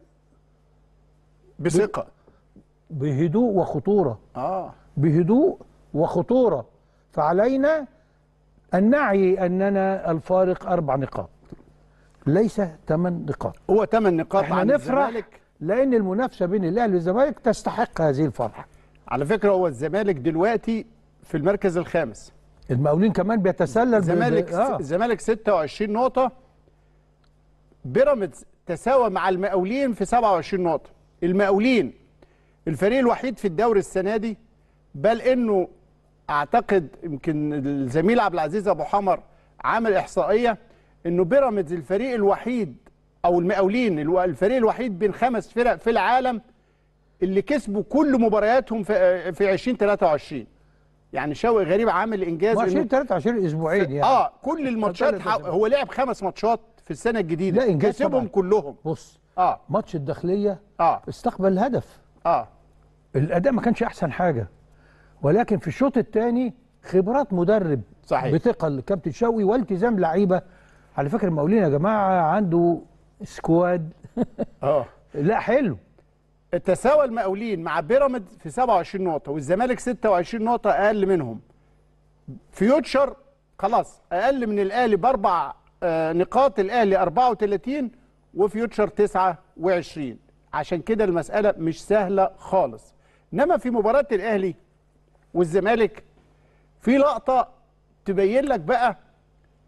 بثقه بهدوء وخطوره اه بهدوء وخطوره فعلينا ان نعي اننا الفارق اربع نقاط ليس ثمان نقاط هو ثمان نقاط احنا عن نفرح الزمالك لان المنافسه بين الاهلي والزمالك تستحق هذه الفرحه على فكره هو الزمالك دلوقتي في المركز الخامس المقاولين كمان بيتسلل ب- الزمالك آه. الزمالك 26 نقطه بيراميدز تساوى مع المقاولين في 27 نقطه المقاولين الفريق الوحيد في الدوري السنه دي بل انه اعتقد يمكن الزميل عبد العزيز ابو حمر عامل احصائيه انه بيراميدز الفريق الوحيد او المقاولين الو- الفريق الوحيد بين خمس فرق في العالم اللي كسبوا كل مبارياتهم في في 2023 يعني شوقي غريب عامل انجاز 20 إنه- 23 اسبوعين يعني اه كل الماتشات ثلاث ح- أسابيع. هو لعب خمس ماتشات في السنه الجديده لا، إنجاز كسبهم طبعاً. كلهم بص اه ماتش الداخليه اه استقبل هدف اه الاداء ما كانش احسن حاجه ولكن في الشوط الثاني خبرات مدرب صحيح. بثقه الكابتن شوقي والتزام لعيبه على فكره المقاولين يا جماعه عنده سكواد اه لا حلو تساوى المقاولين مع بيراميدز في 27 نقطه والزمالك 26 نقطه اقل منهم فيوتشر خلاص اقل من الاهلي باربع آه نقاط الاهلي 34 وفيوتشر 29 عشان كده المساله مش سهله خالص انما في مباراه الاهلي والزمالك في لقطه تبين لك بقى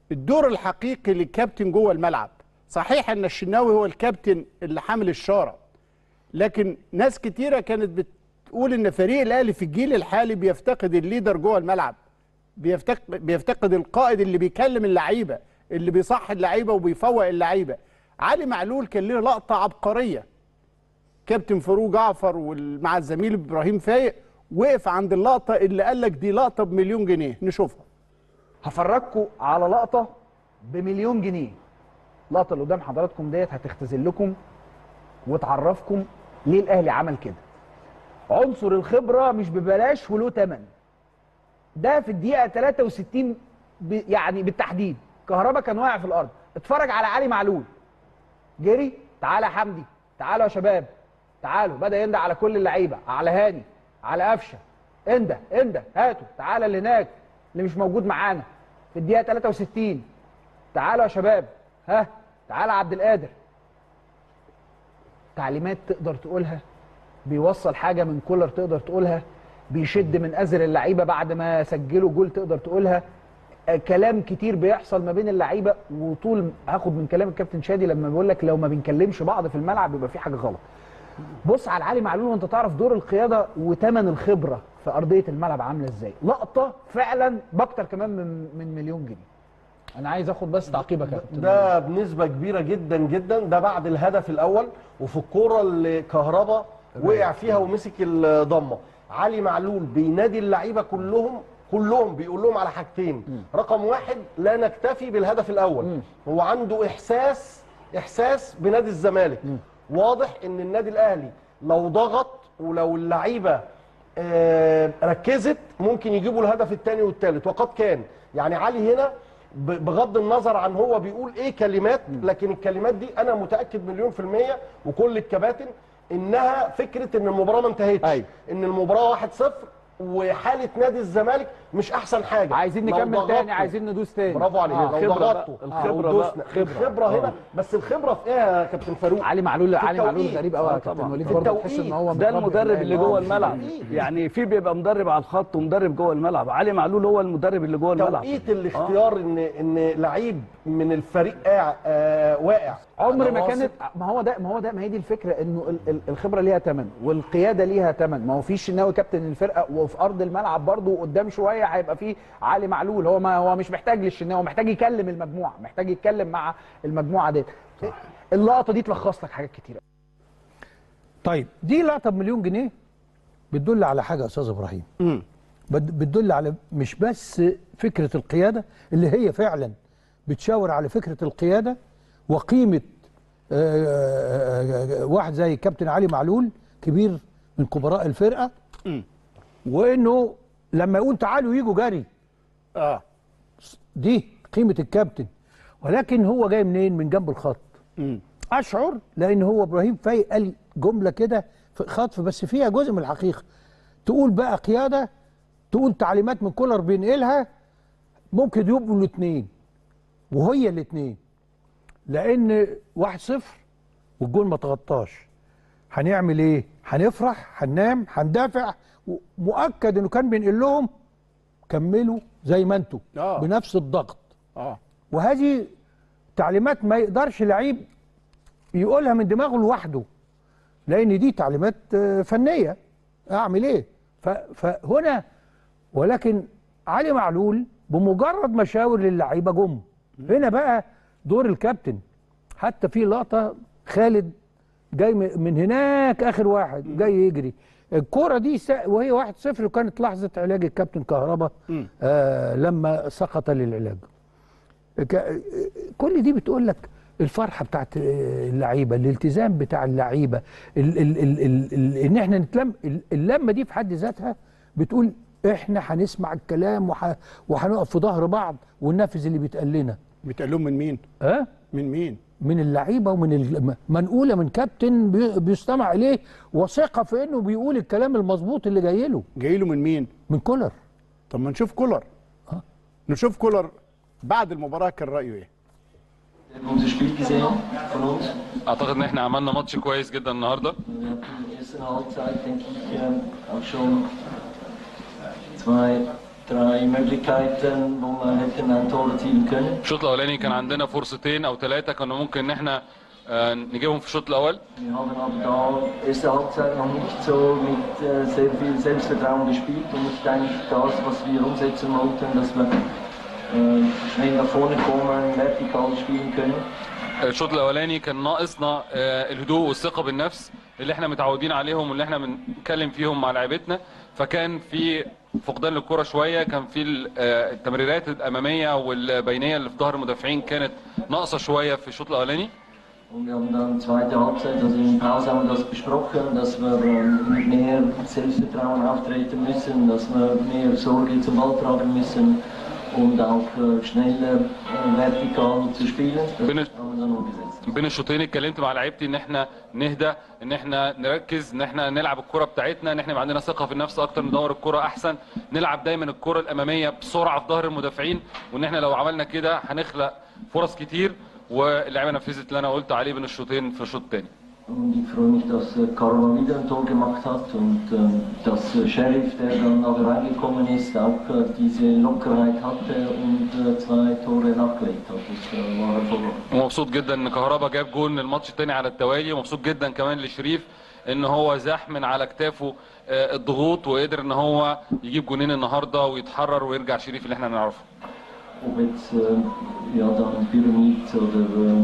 الدور الحقيقي للكابتن جوه الملعب صحيح ان الشناوي هو الكابتن اللي حامل الشاره لكن ناس كتيره كانت بتقول ان فريق الاهلي في الجيل الحالي بيفتقد الليدر جوه الملعب بيفتقد بيفتقد القائد اللي بيكلم اللعيبه اللي بيصح اللعيبه وبيفوق اللعيبه علي معلول كان له لقطه عبقريه كابتن فاروق جعفر وال- مع الزميل ابراهيم فايق وقف عند اللقطه اللي قال لك دي لقطه بمليون جنيه نشوفها هفرجكم على لقطه بمليون جنيه اللقطه اللي قدام حضراتكم ديت هتختزل لكم وتعرفكم ليه الاهلي عمل كده عنصر الخبره مش ببلاش وله ثمن ده في الدقيقه 63 ب... يعني بالتحديد كهربا كان واقع في الارض اتفرج على علي معلول جري تعالى يا حمدي تعالوا يا شباب تعالوا بدا يندى على كل اللعيبه على هاني على قفشه اندى اندى هاتوا تعالى اللي هناك اللي مش موجود معانا في الدقيقه 63 تعالوا يا شباب ها تعالى يا عبد القادر تعليمات تقدر تقولها بيوصل حاجه من كولر تقدر تقولها بيشد من ازر اللعيبه بعد ما سجلوا جول تقدر تقولها آه، كلام كتير بيحصل ما بين اللعيبه وطول هاخد من كلام الكابتن شادي لما بيقول لك لو ما بنكلمش بعض في الملعب يبقى في حاجه غلط بص على علي معلول وانت تعرف دور القياده وثمن الخبره في ارضيه الملعب عامله ازاي لقطه فعلا باكتر كمان من من مليون جنيه انا عايز اخد بس تعقيبك يا كابتن ده بنسبة كبيرة جدا جدا ده بعد الهدف الأول وفي الكورة اللي كهربا وقع فيها ومسك الضمة علي معلول بينادي اللعيبة كلهم كلهم بيقول لهم على حاجتين رقم واحد لا نكتفي بالهدف الأول هو عنده إحساس إحساس بنادي الزمالك واضح إن النادي الأهلي لو ضغط ولو اللعيبة آه، ركزت ممكن يجيبوا الهدف الثاني والثالث وقد كان يعني علي هنا ب- بغض النظر عن هو بيقول ايه كلمات لكن الكلمات دي انا متاكد مليون في الميه وكل الكباتن انها فكره ان المباراه ما انتهتش أيوة. ان المباراه 1-0 وحاله نادي الزمالك مش احسن حاجه عايزين لو نكمل ضغطوا- تاني عايزين ندوس تاني برافو عليك آه. لو الخبرة ضغطوا بقى، الخبرة أو بقى، دوسنا. خبرة. الخبره آه. هنا بس الخبره في ايه يا كابتن فاروق علي معلول في علي معلول التوقيت. غريب قوي آه يا كابتن طبعاً. وليد في برضه تحس ان هو ده متربي في المدرب الأهلي. اللي آه، جوه مش الملعب بعيد. يعني في بيبقى مدرب على الخط ومدرب جوه الملعب علي معلول هو المدرب اللي جوه الملعب توقيت الاختيار ان ان لعيب من الفريق قاع آه واقع عمر أنا ما واثق كانت ما هو ده ما هو ده ما هي دي الفكره انه ال- ال- الخبره ليها ثمن والقياده ليها ثمن ما هو في الشناوي كابتن الفرقه وفي ارض الملعب برضه قدام شويه هيبقى في علي معلول هو ما هو مش محتاج للشناوي هو محتاج يكلم المجموعه محتاج يتكلم مع المجموعه ديت اللقطه دي تلخص لك حاجات كتيره طيب دي لقطه بمليون جنيه بتدل على حاجه يا استاذ ابراهيم بد- بتدل على مش بس فكره القياده اللي هي فعلا بتشاور على فكره القياده وقيمه آه، آه، آه، واحد زي كابتن علي معلول كبير من كبراء الفرقه وانه لما يقول تعالوا يجوا جري اه دي قيمه الكابتن ولكن هو جاي منين من جنب الخط اشعر لان هو ابراهيم فايق قال جمله كده في خطف بس فيها جزء من الحقيقه تقول بقى قياده تقول تعليمات من كولر بينقلها ممكن يبقوا الاثنين وهي الاثنين لان واحد صفر والجول ما تغطاش هنعمل ايه هنفرح هننام هندافع مؤكد انه كان بينقل لهم كملوا زي ما انتوا آه. بنفس الضغط اه وهذه تعليمات ما يقدرش لعيب يقولها من دماغه لوحده لان دي تعليمات آه، فنيه اعمل ايه ف- فهنا ولكن علي معلول بمجرد مشاور للعيبه جم هنا بقى دور الكابتن حتى في لقطه خالد جاي م- من هناك اخر واحد جاي يجري الكرة دي سا- وهي واحد صفر وكانت لحظة علاج الكابتن كهربا آه لما سقط للعلاج ك- كل دي بتقول لك الفرحه بتاعت اللعيبه الالتزام بتاع اللعيبه ال ال ال ال ال ان احنا نتلم ال- اللمه دي في حد ذاتها بتقول احنا هنسمع الكلام وح وهنقف في ظهر بعض وننفذ اللي بيتقال لنا بتقال لهم من مين؟ ها من مين؟ من اللعيبه ومن ال- منقوله من كابتن بي- بيستمع اليه وثقه في انه بيقول الكلام المظبوط اللي جاي له جاي له من مين؟ من كولر طب ما نشوف كولر نشوف كولر بعد المباراه كان رايه ايه؟ unser Spiel gesehen von uns. اعتقد ان احنا عملنا ماتش كويس جدا النهارده Wir hatten in der ersten Halbzeit, denke ich, ähm, auch schon zwei, drei zwei Möglichkeiten, wo wir hätten ein Tor erzielen können. الشوط الاولاني كان عندنا فرصتين او ثلاثه كنا ممكن ان احنا آه، نجيبهم في الشوط الاول Wir haben aber da erste Halbzeit noch nicht so mit äh, sehr viel Selbstvertrauen gespielt und nicht eigentlich das, was wir umsetzen wollten, dass wir äh, schnell nach vorne kommen, vertikal spielen können. الشوط الاولاني كان ناقصنا آه، الهدوء والثقه بالنفس اللي احنا متعودين عليهم واللي احنا بنتكلم فيهم مع لعيبتنا فكان في فقدان للكره شويه كان في ال- آه، التمريرات الاماميه والبينيه اللي في ظهر المدافعين كانت ناقصه شويه في الشوط الاولاني Und wir haben dann zweite Halbzeit, also in Pause haben wir das besprochen, dass wir ähm, mit mehr Selbstvertrauen auftreten müssen, dass wir mehr Sorge zum Ball tragen müssen und auch äh, schneller äh, vertikal zu spielen. Das Bin ich- haben wir dann umgesetzt. بين الشوطين اتكلمت مع لعيبتي ان احنا نهدى ان احنا نركز ان احنا نلعب الكره بتاعتنا ان احنا يبقى عندنا ثقه في النفس اكتر ندور الكره احسن نلعب دايما الكره الاماميه بسرعه في ظهر المدافعين وان احنا لو عملنا كده هنخلق فرص كتير واللعيبه نفذت اللي انا قلت عليه بين الشوطين في الشوط الثاني Und ich freue mich, dass äh, Karma wieder ein Tor gemacht hat und ähm, dass äh, Sheriff, der dann nachher reingekommen ist, auch äh, diese Lockerheit hatte und äh, zwei Tore nachgelegt hat. Das äh, war hervorragend. ومبسوط جدا ان كهربا جاب جول الماتش الثاني على التوالي ومبسوط جدا كمان لشريف ان هو زاح من على كتافه آه، الضغوط وقدر ان هو يجيب جونين النهارده ويتحرر ويرجع شريف اللي احنا نعرفه Ob jetzt äh, ja, dann Pyramid oder,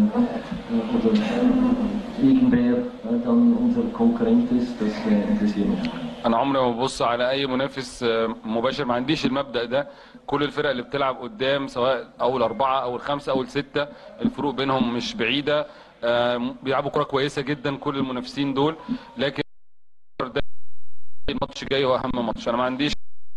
äh, oder äh, irgendwer äh, dann unser Konkurrent ist, das äh, interessiert mich. انا عمري ما ببص على اي منافس آه، مباشر ما عنديش المبدا ده كل الفرق اللي بتلعب قدام سواء اول اربعه او الخمسه او السته الفروق بينهم مش بعيده آه، بيلعبوا كره كويسه جدا كل المنافسين دول لكن ده الماتش الجاي هو اهم ماتش انا ما عنديش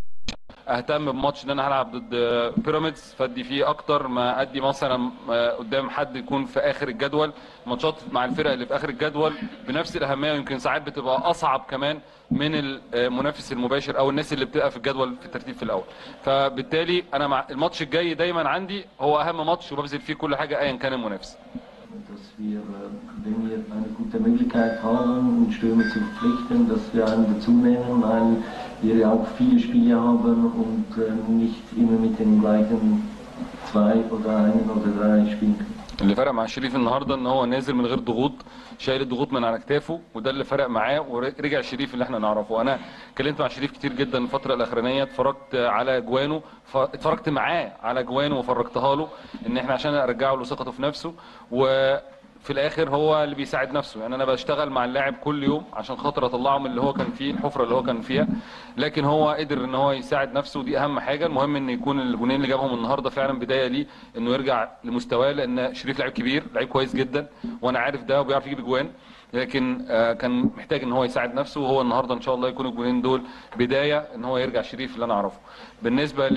اهتم بماتش ان انا هلعب ضد بيراميدز فادي فيه اكتر ما ادي مثلا آه، قدام حد يكون في اخر الجدول ماتشات مع الفرق اللي في اخر الجدول بنفس الاهميه ويمكن ساعات بتبقى اصعب كمان من المنافس المباشر او الناس اللي بتبقى في الجدول في الترتيب في الاول فبالتالي انا مع الماتش الجاي دايما عندي هو اهم ماتش وببذل فيه كل حاجه ايا كان المنافس Dass wir, äh, wenn wir eine gute Möglichkeit haben, einen Stürmer zu verpflichten, dass wir einen dazu nehmen, weil wir ja auch viele Spiele haben und äh, nicht immer mit den gleichen zwei oder einen oder drei spielen können. اللي فرق مع شريف النهارده ان هو نازل من غير ضغوط شايل الضغوط من على كتافه وده اللي فرق معاه ورجع شريف اللي احنا نعرفه انا اتكلمت مع شريف كتير جدا الفتره الاخرانيه اتفرجت على جوانه ف- اتفرجت معاه على جوانه وفرجتها له ان احنا عشان ارجعه له ثقته في نفسه وفي الاخر هو اللي بيساعد نفسه يعني انا بشتغل مع اللاعب كل يوم عشان خاطر اطلعه من اللي هو كان فيه الحفره اللي هو كان فيها لكن هو قدر ان هو يساعد نفسه ودي اهم حاجه المهم ان يكون الجونين اللي جابهم النهارده فعلا بدايه ليه انه يرجع لمستواه لان شريف لعيب كبير لعيب كويس جدا وانا عارف ده وبيعرف يجيب اجوان لكن آه، كان محتاج ان هو يساعد نفسه وهو النهارده ان شاء الله يكون الجونين دول بدايه ان هو يرجع شريف اللي انا اعرفه بالنسبه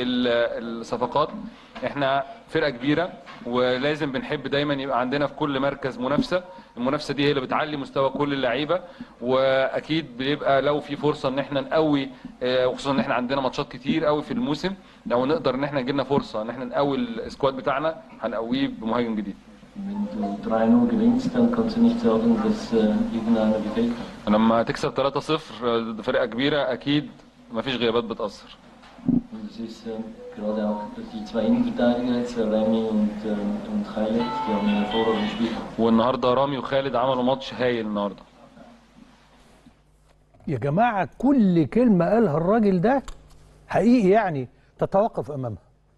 للصفقات احنا فرقه كبيره ولازم بنحب دايما يبقى عندنا في كل مركز منافسه المنافسه دي هي اللي بتعلي مستوى كل اللعيبه واكيد بيبقى لو في فرصه ان احنا نقوي آه، وخصوصا ان احنا عندنا ماتشات كتير قوي في الموسم لو نقدر ان احنا يجيلنا فرصه ان احنا نقوي السكواد بتاعنا هنقويه بمهاجم جديد Wenn du 3-0 gewinnst, dann kannst du nicht sagen, dass äh, irgendeiner gefehlt hat. لما تكسب 3-0 آه، ضد فرقه كبيره اكيد مفيش غيابات بتاثر Und es ist äh, gerade auch die zwei Innenverteidiger, jetzt, äh, Remy und, äh, und Khaled, die haben ein hervorragendes Spiel gemacht. والنهارده رامي وخالد عملوا ماتش هايل النهارده يا جماعة كل كلمة قالها الراجل ده حقيقي يعني تتوقف أمامها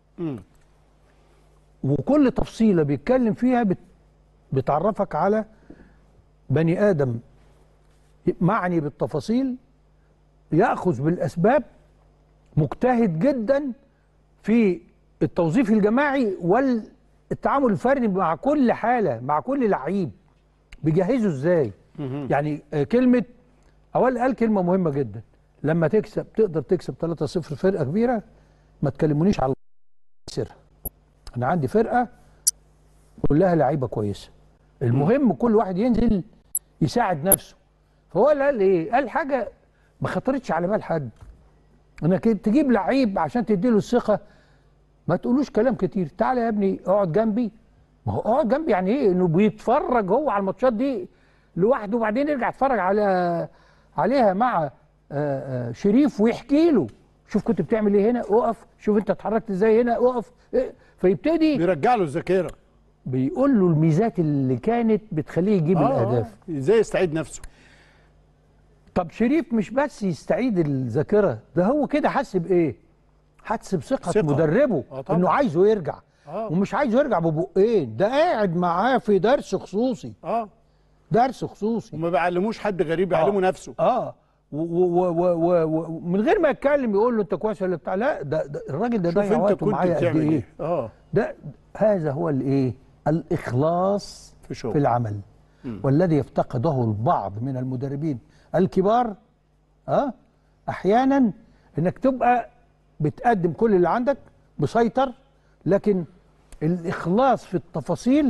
وكل تفصيلة بيتكلم فيها بت بتعرفك على بني آدم معني بالتفاصيل يأخذ بالأسباب مجتهد جدا في التوظيف الجماعي والتعامل الفردي مع كل حالة مع كل لعيب بيجهزه ازاي يعني آه، كلمة أول قال كلمة مهمة جدا لما تكسب تقدر تكسب 3-0 فرقة كبيرة ما تكلمونيش على سرها أنا عندي فرقة كلها لعيبة كويسة المهم كل واحد ينزل يساعد نفسه فهو اللي قال ايه؟ قال حاجة ما خطرتش على بال حد انك تجيب لعيب عشان تديله الثقة ما تقولوش كلام كتير تعالى يا ابني اقعد جنبي ما هو اقعد جنبي يعني ايه انه بيتفرج هو على الماتشات دي لوحده وبعدين يرجع يتفرج على عليها مع آه، آه، شريف ويحكي له شوف كنت بتعمل ايه هنا اقف شوف انت اتحركت ازاي هنا اقف إيه؟ فيبتدي بيرجع له الذاكره بيقول له الميزات اللي كانت بتخليه يجيب آه، الاهداف آه. ازاي يستعيد نفسه طب شريف مش بس يستعيد الذاكره ده هو كده حس بايه حس بثقه ثقة. مدربه آه طبعا. انه عايزه يرجع آه. ومش عايزه يرجع ببقين ده قاعد معاه في درس خصوصي اه درس خصوصي وما بيعلموش حد غريب يعلمه نفسه اه و- و- و- و- ومن غير ما يتكلم يقول له انت كويس ولا بتاع لا ده, ده الراجل ده شوف ضيع انت وقته كنت معايا قد بتعمل ايه ايه اه ده هذا هو الايه الاخلاص في شغل. في العمل والذي يفتقده البعض من المدربين الكبار اه احيانا انك تبقى بتقدم كل اللي عندك مسيطر لكن الاخلاص في التفاصيل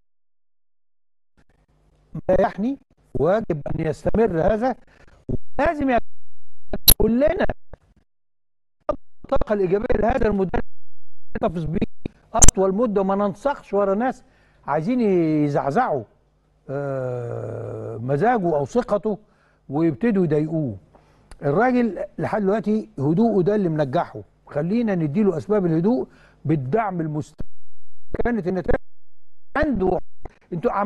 ما يحني واجب ان يستمر هذا لازم يكون كلنا الطاقه الايجابيه لهذا المدرب نحتفظ بيه اطول مده وما ننسخش ورا ناس عايزين يزعزعوا آه، مزاجه او ثقته ويبتدوا يضايقوه الراجل لحد دلوقتي هدوءه ده اللي منجحه خلينا نديله اسباب الهدوء بالدعم المستمر كانت النتائج عنده انتوا عم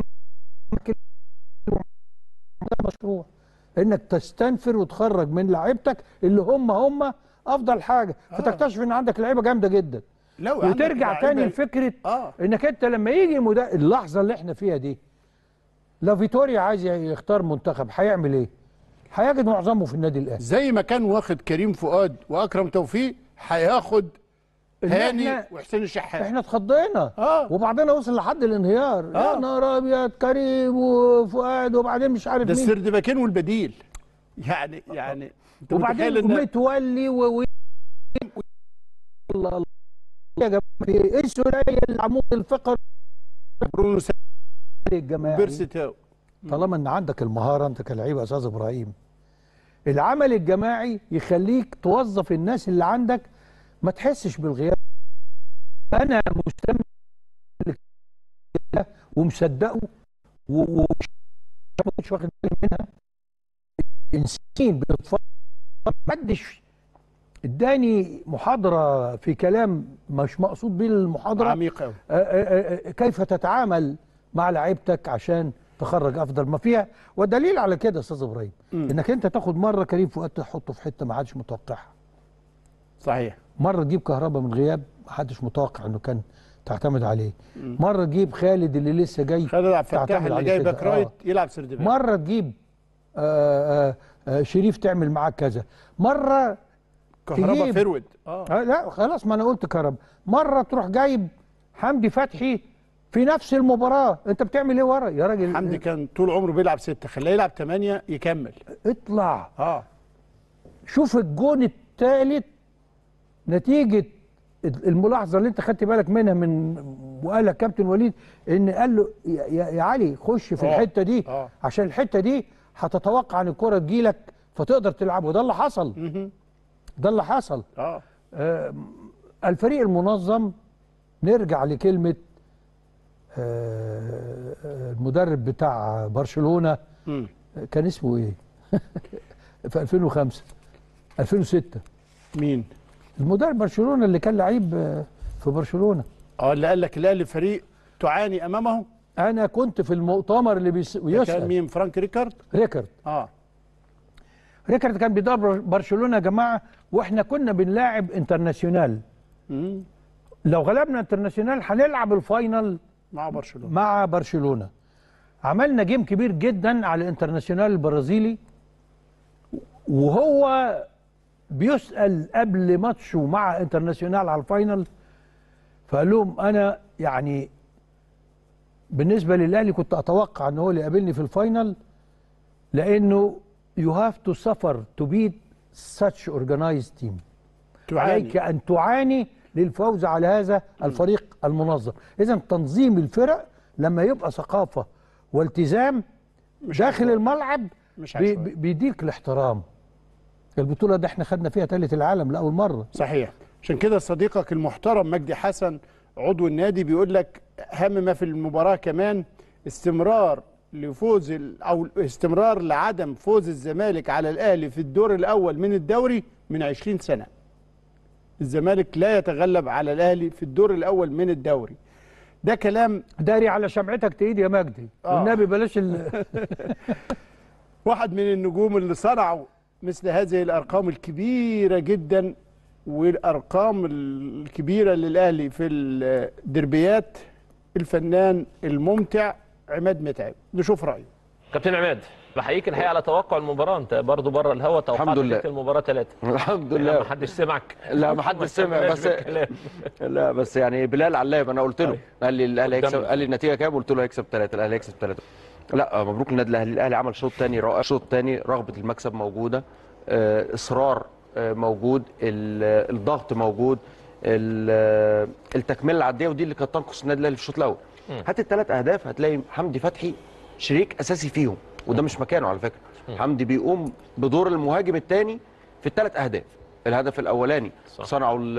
ده مشروع انك تستنفر وتخرج من لعيبتك اللي هم هم افضل حاجه فتكتشف ان عندك لعيبه جامده جدا لو عندك وترجع تاني لعيبة- لفكره آه. انك انت لما يجي مدا... اللحظه اللي احنا فيها دي لو فيتوريا عايز يختار منتخب هيعمل ايه؟ هيجد معظمه في النادي الاهلي زي ما كان واخد كريم فؤاد واكرم توفيق هياخد إن هاني إحنا- وحسين الشحات احنا اتخضينا آه. وبعدين وصل لحد الانهيار آه. يا نهار ابيض كريم وفؤاد وبعدين مش عارف ده مين السردباكين والبديل يعني يعني انت وبعدين متخيل ان متولي و و- الله الله يا جماعه في ايه السوريه العمود الفقري برونو الجماعي بيرسي تاو طالما ان عندك المهاره انت كلاعب يا استاذ ابراهيم العمل الجماعي يخليك توظف الناس اللي عندك ما تحسش بالغياب انا مستمع لك ومصدقه و- و- ما كنتش واخد بالي منها انسين بتتفرج محدش اداني محاضره في كلام مش مقصود بيه المحاضره عميق قوي آه، آه، آه، كيف تتعامل مع لعيبتك عشان تخرج افضل ما فيها والدليل على كده يا استاذ ابراهيم انك انت تاخد مره كريم فؤاد تحطه في حته ما حدش متوقعها صحيح مره تجيب كهربا من غياب ما حدش متوقع انه كان تعتمد عليه مره تجيب خالد اللي لسه جاي خالد عبد الفتاح تعتمد اللي عليه جاي كده. باك رايت آه. يلعب سردباك مره تجيب آه، آه، آه، شريف تعمل معاه كذا مره كهربا تجيب- فيرود اه آه لا خلاص ما انا قلت كهربا مره تروح جايب حمدي فتحي في نفس المباراه انت بتعمل ايه ورا يا راجل حمدي كان طول عمره بيلعب ستة خلاه يلعب ثمانية يكمل اطلع اه شوف الجون الثالث نتيجه الملاحظه اللي انت خدت بالك منها من وقالها كابتن وليد ان قال له يا, يا يا علي خش في آه، الحته دي آه. عشان الحته دي هتتوقع ان الكره تجيلك فتقدر تلعب وده اللي حصل ده اللي حصل اه آه، الفريق المنظم نرجع لكلمة آه، آه، المدرب بتاع برشلونة مم. كان اسمه ايه في 2005 2006 مين المدرب برشلونة اللي كان لعيب آه، في برشلونة اه اللي قال لك الاهلي فريق تعاني امامه انا كنت في المؤتمر اللي بيس- كان بيسأل مين فرانك ريكارد ريكارد اه ريكارد كان بيدرب برشلونة يا جماعة واحنا كنا بنلاعب انترناسيونال مم. لو غلبنا انترناسيونال هنلعب الفاينل مع برشلونة مع برشلونه عملنا جيم كبير جدا على الانترناسيونال البرازيلي وهو بيسال قبل ماتشه مع انترناسيونال على الفاينل فقال لهم انا يعني بالنسبه للاهلي كنت اتوقع ان هو اللي يقابلني في الفاينل لانه يو هاف تو سفر تو بيت such organized team تعاني عليك ان تعاني للفوز على هذا الفريق المنظم اذا تنظيم الفرق لما يبقى ثقافه والتزام مش داخل عشوائي. الملعب مش بي- عشوائي. بي- بيديك الاحترام البطوله دي احنا خدنا فيها ثالث العالم لاول مره صحيح عشان كده صديقك المحترم مجدي حسن عضو النادي بيقول لك اهم ما في المباراه كمان استمرار لفوز ال- او استمرار لعدم فوز الزمالك على الاهلي في الدور الاول من الدوري من 20 سنه الزمالك لا يتغلب على الاهلي في الدور الاول من الدوري ده كلام داري على شمعتك تقيد يا مجدي آه. والنبي بلاش ال... واحد من النجوم اللي صنعوا مثل هذه الارقام الكبيره جدا والارقام الكبيره للاهلي في الدربيات الفنان الممتع عماد متعب نشوف رايه كابتن عماد بحييك الحقيقه على توقع المباراه انت برضو بره الهوا توقعت الحمد لله. نتيجة المباراه ثلاثه الحمد لا لله ما حدش سمعك لا ما حدش سمع كملناش بس بالكلام. لا بس يعني بلال علاب انا قلت له طيب. قال لي الاهلي هيكسب قدامنا. قال لي النتيجه كام قلت له هيكسب ثلاثه الاهلي هيكسب ثلاثه لا مبروك للنادي الاهلي الاهلي عمل شوط ثاني رائع شوط ثاني رغبه المكسب موجوده آه، اصرار آه، موجود ال- الضغط موجود ال- التكمله العاديه ودي اللي كانت تنقص النادي الاهلي في الشوط الاول هات الثلاث اهداف هتلاقي حمدي فتحي شريك اساسي فيهم وده مش مكانه على فكره حمدي بيقوم بدور المهاجم الثاني في الثلاث اهداف الهدف الاولاني صح. صنعه ل-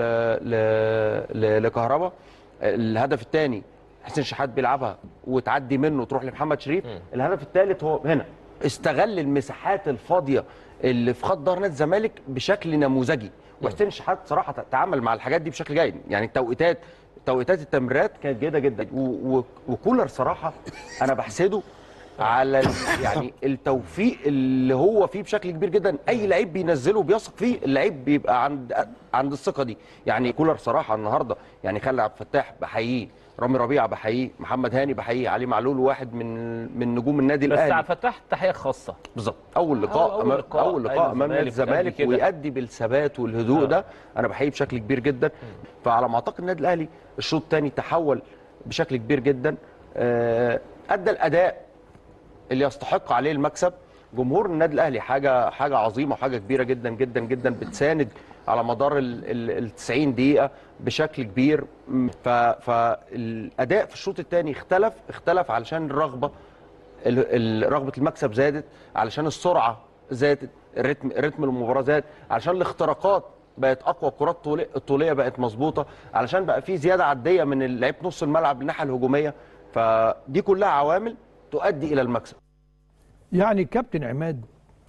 ل- ل- لكهربا الهدف الثاني حسين شحات بيلعبها وتعدي منه تروح لمحمد شريف الهدف الثالث هو هنا استغل المساحات الفاضيه اللي في خط ظهر نادي الزمالك بشكل نموذجي وحسين شحات صراحه تعامل مع الحاجات دي بشكل جيد يعني التوقيتات توقيتات التمريرات كانت جيده جدا و- و- وكولر صراحه انا بحسده على ال- يعني التوفيق اللي هو فيه بشكل كبير جدا اي لعيب بينزله بيثق فيه اللعيب بيبقى عند عند الثقه دي يعني كولر صراحه النهارده يعني خلي عبد الفتاح بحييه رامي ربيعه بحييه محمد هاني بحييه علي معلول واحد من من نجوم النادي بس الاهلي عبد الفتاح تحيه خاصه بالظبط اول لقاء أول أول لقاء. لقاء, أول أيوة، لقاء امام نادي الزمالك بيأدي الزمالك كده. ويأدي بالثبات والهدوء آه. ده انا بحييه بشكل كبير جدا فعلى ما اعتقد النادي الاهلي الشوط الثاني تحول بشكل كبير جدا آه، ادى الاداء اللي يستحق عليه المكسب جمهور النادي الاهلي حاجه حاجه عظيمه وحاجه كبيره جدا جدا جدا بتساند على مدار ال ال- ال 90 دقيقه بشكل كبير م، ف- فالاداء في الشوط الثاني اختلف اختلف علشان الرغبه ال- ال- رغبه المكسب زادت علشان السرعه زادت الريتم رتم المباراه زاد علشان الاختراقات بقت اقوى الكرات الطولي- الطوليه بقت مظبوطه علشان بقى في زياده عديه من لعيبه نص الملعب للناحيه الهجوميه فدي كلها عوامل تؤدي الى المكسب يعني كابتن عماد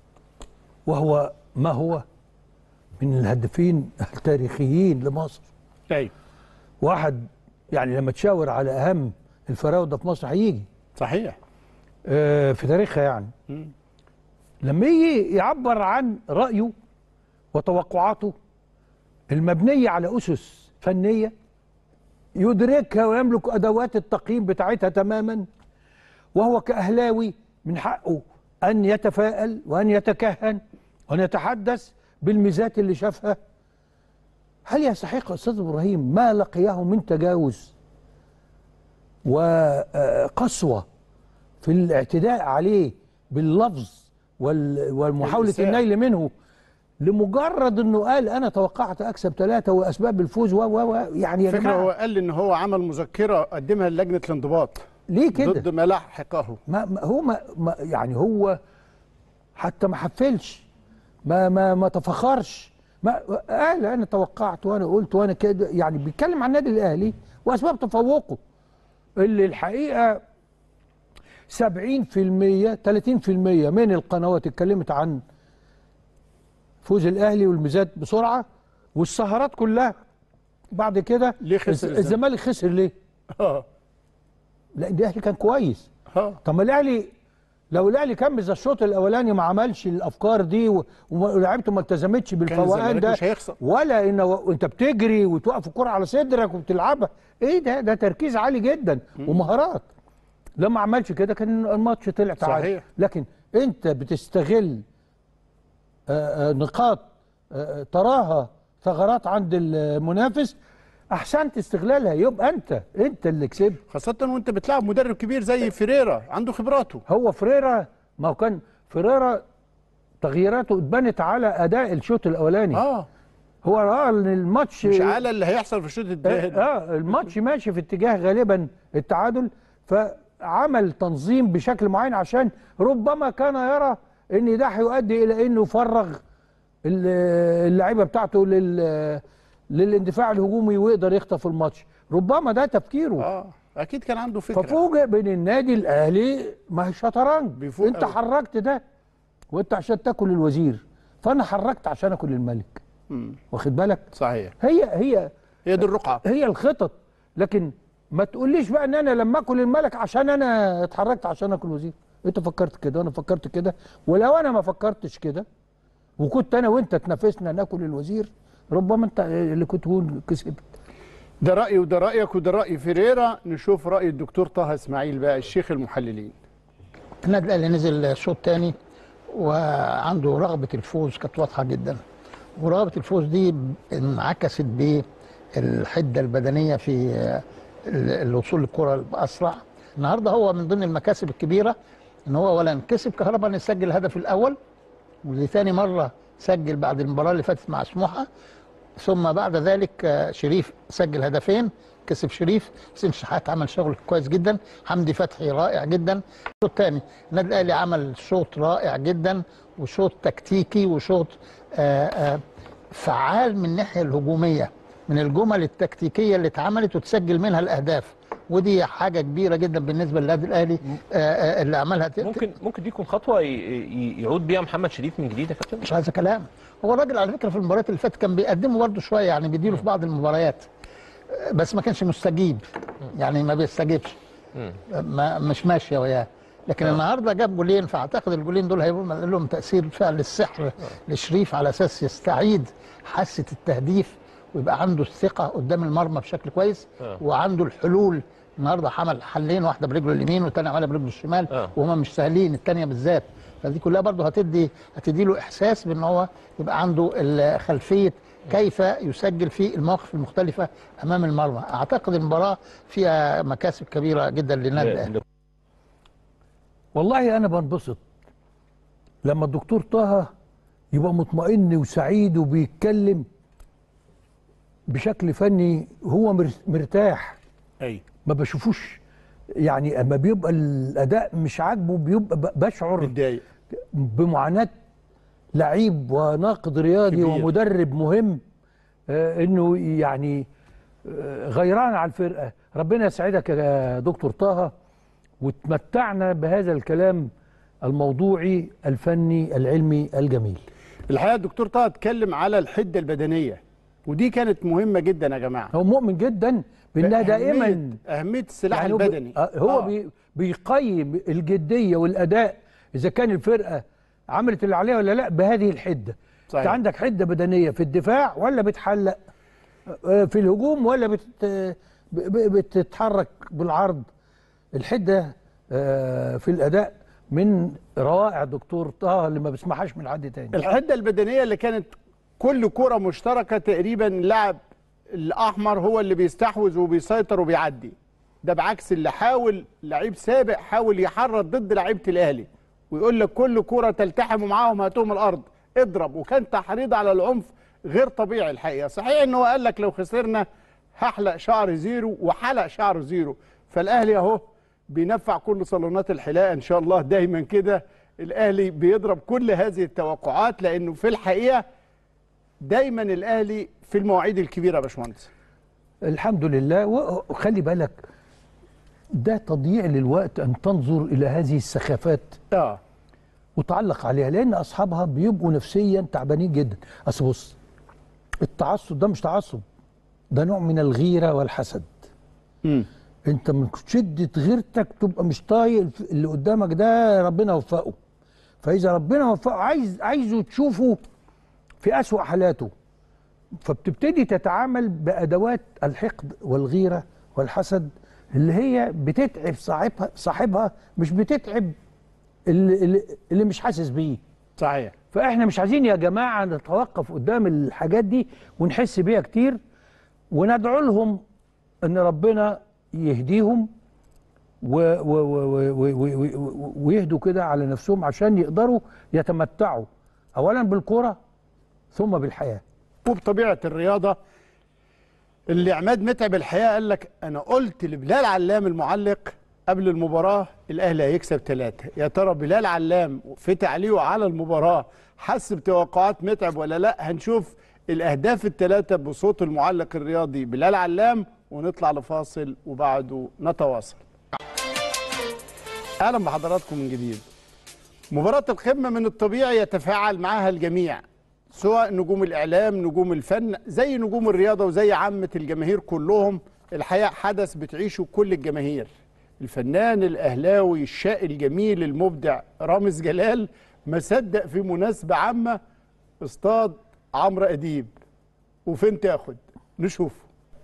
وهو ما هو من الهدافين التاريخيين لمصر ايوه واحد يعني لما تشاور على اهم الفراوده في مصر هيجي صحيح آه، في تاريخها يعني لما يجي يعبر عن رايه وتوقعاته المبنيه على اسس فنيه يدركها ويملك ادوات التقييم بتاعتها تماما وهو كاهلاوي من حقه ان يتفائل وان يتكهن وان يتحدث بالميزات اللي شافها هل يستحق استاذ ابراهيم ما لقيه من تجاوز وقسوه في الاعتداء عليه باللفظ وال- ومحاوله الإساءة. النيل منه لمجرد انه قال انا توقعت اكسب ثلاثه واسباب الفوز و و و يعني يا فكرة جماعه هو قال ان هو عمل مذكره قدمها للجنه الانضباط ليه كده؟ ضد ما لحقه ما ما هو ما ما يعني هو حتى ما حفلش ما ما ما تفخرش ما قال انا توقعت وانا قلت وانا كده يعني بيتكلم عن النادي الاهلي واسباب تفوقه اللي الحقيقه 70% 30% من القنوات اتكلمت عن فوز الاهلي والميزات بسرعه والسهرات كلها بعد كده ليه خسر الز- الزمالك؟ الزمالك خسر ليه؟ اه لان الاهلي كان كويس اه طب ما الاهلي لو الاهلي كان زي الشوط الاولاني ما عملش الافكار دي و- ولعيبته ما التزمتش بالفوقان الزمالك ده مش هيخسر. ولا ان وانت بتجري وتوقف الكره على صدرك وبتلعبها ايه ده ده تركيز عالي جدا ومهارات لما عملش كده كان الماتش طلع تعادل صحيح. لكن انت بتستغل آه، آه، نقاط آه، تراها ثغرات عند المنافس احسنت استغلالها يبقى انت انت اللي كسبت خاصه وانت بتلعب مدرب كبير زي فيريرا عنده خبراته هو فريرا ما هو كان فريرا تغييراته اتبنت على اداء الشوط الاولاني اه هو راى ان الماتش مش على اللي هيحصل في الشوط الثاني اه الماتش ماشي في اتجاه غالبا التعادل فعمل تنظيم بشكل معين عشان ربما كان يرى ان ده هيؤدي الى انه يفرغ ال- اللعيبه بتاعته لل للاندفاع الهجومي ويقدر يخطف الماتش ربما ده تفكيره اه اكيد كان عنده فكره ففوجئ بين النادي الاهلي ما هي شطرنج بيفوق انت أوي. حركت ده وانت عشان تاكل الوزير فانا حركت عشان اكل الملك واخد بالك صحيح هي هي هي دي الرقعه هي الخطط لكن ما تقوليش بقى ان انا لما اكل الملك عشان انا اتحركت عشان اكل وزير انت فكرت كده وانا فكرت كده ولو انا ما فكرتش كده وكنت انا وانت تنافسنا ناكل الوزير ربما انت اللي كنت تكون كسبت ده رايي وده رايك وده راي فيريرا نشوف راي الدكتور طه اسماعيل بقى الشيخ المحللين النادي الاهلي نزل شوط تاني وعنده رغبه الفوز كانت واضحه جدا ورغبه الفوز دي انعكست بالحده البدنيه في الوصول للكره باسرع النهارده هو من ضمن المكاسب الكبيره ان هو اولا كسب كهربا ان يسجل الهدف الاول ودي ثاني مره سجل بعد المباراه اللي فاتت مع سموحه ثم بعد ذلك آه، شريف سجل هدفين كسب شريف حسين شحات عمل شغل كويس جدا حمدي فتحي رائع جدا الشوط الثاني النادي الاهلي عمل شوط رائع جدا وشوط تكتيكي وشوط آه، آه، فعال من الناحيه الهجوميه من الجمل التكتيكيه اللي اتعملت وتسجل منها الاهداف ودي حاجه كبيره جدا بالنسبه للنادي الاهلي آه، آه، اللي عملها ت- ممكن ممكن دي تكون خطوه ي- ي- يعود بيها محمد شريف من جديد يا كابتن مش عايز كلام هو الراجل على فكره في المباريات اللي فاتت كان بيقدمه برده شويه يعني بيديله في بعض المباريات بس ما كانش مستجيب يعني ما بيستجيبش ما مش ماشيه وياه لكن النهارده جاب جولين فاعتقد الجولين دول هيبقوا لهم تاثير فعل السحر لشريف على اساس يستعيد حاسه التهديف ويبقى عنده الثقه قدام المرمى بشكل كويس آه. وعنده الحلول النهارده عمل حلين واحده برجله اليمين والثانيه عملها برجله الشمال آه. وهما مش سهلين الثانيه بالذات فدي كلها برضه هتدي هتدي له احساس بان هو يبقى عنده ال- خلفيه كيف يسجل في المواقف المختلفه امام المرمى اعتقد المباراه فيها مكاسب كبيره جدا للنادي الاهلي والله انا بنبسط لما الدكتور طه يبقى مطمئن وسعيد وبيتكلم بشكل فني هو مر- مرتاح اي ما بشوفوش يعني اما بيبقى الاداء مش عاجبه بيبقى ب- بشعر متضايق بمعاناه لعيب وناقد رياضي كبير. ومدرب مهم آه انه يعني آه غيران على الفرقه ربنا يسعدك يا دكتور طه وتمتعنا بهذا الكلام الموضوعي الفني العلمي الجميل الحقيقه الدكتور طه اتكلم على الحده البدنيه ودي كانت مهمه جدا يا جماعه هو مؤمن جدا بانها بأهمية- دائما اهميه السلاح يعني هو بي- البدني آه، هو آه. بي بيقيم الجديه والاداء اذا كان الفرقه عملت اللي عليها ولا لا بهذه الحده صحيح. انت عندك حده بدنيه في الدفاع ولا بتحلق آه، في الهجوم ولا بت ب- ب- بتتحرك بالعرض الحده آه، في الاداء من روائع دكتور طه اللي ما بسمعهاش من حد تاني الحده البدنيه اللي كانت كل كره مشتركه تقريبا اللاعب الاحمر هو اللي بيستحوذ وبيسيطر وبيعدي ده بعكس اللي حاول لعيب سابق حاول يحرر ضد لعيبه الاهلي ويقول لك كل كره تلتحم معاهم هاتهم الارض اضرب وكان تحريض على العنف غير طبيعي الحقيقه صحيح ان هو قال لك لو خسرنا هحلق شعر زيرو وحلق شعره زيرو فالاهلي اهو بينفع كل صالونات الحلاقه ان شاء الله دايما كده الاهلي بيضرب كل هذه التوقعات لانه في الحقيقه دايما الاهلي في المواعيد الكبيره يا باشمهندس الحمد لله وخلي بالك ده تضييع للوقت ان تنظر الى هذه السخافات اه وتعلق عليها لان اصحابها بيبقوا نفسيا تعبانين جدا اصل بص التعصب ده مش تعصب ده نوع من الغيره والحسد امم انت من شده غيرتك تبقى مش طايق اللي قدامك ده ربنا وفقه فاذا ربنا وفقه عايز عايزه تشوفه في اسوا حالاته فبتبتدي تتعامل بادوات الحقد والغيره والحسد اللي هي بتتعب صاحبها صاحبها مش بتتعب اللي, اللي, اللي مش حاسس بيه صحيح فاحنا مش عايزين يا جماعه نتوقف قدام الحاجات دي ونحس بيها كتير وندعو لهم ان ربنا يهديهم و و و و و و ويهدوا كده على نفسهم عشان يقدروا يتمتعوا اولا بالكره ثم بالحياه وبطبيعه الرياضه اللي عماد متعب الحقيقه قال لك انا قلت لبلال علام المعلق قبل المباراه الاهلي هيكسب ثلاثه يا ترى بلال علام في تعليقه على المباراه حس بتوقعات متعب ولا لا هنشوف الاهداف الثلاثه بصوت المعلق الرياضي بلال علام ونطلع لفاصل وبعده نتواصل اهلا بحضراتكم من جديد مباراه القمه من الطبيعي يتفاعل معها الجميع سواء نجوم الاعلام نجوم الفن زي نجوم الرياضه وزي عامه الجماهير كلهم الحقيقه حدث بتعيشه كل الجماهير الفنان الاهلاوي الشقي الجميل المبدع رامز جلال ما صدق في مناسبه عامه اصطاد عمرو اديب وفين تاخد نشوفه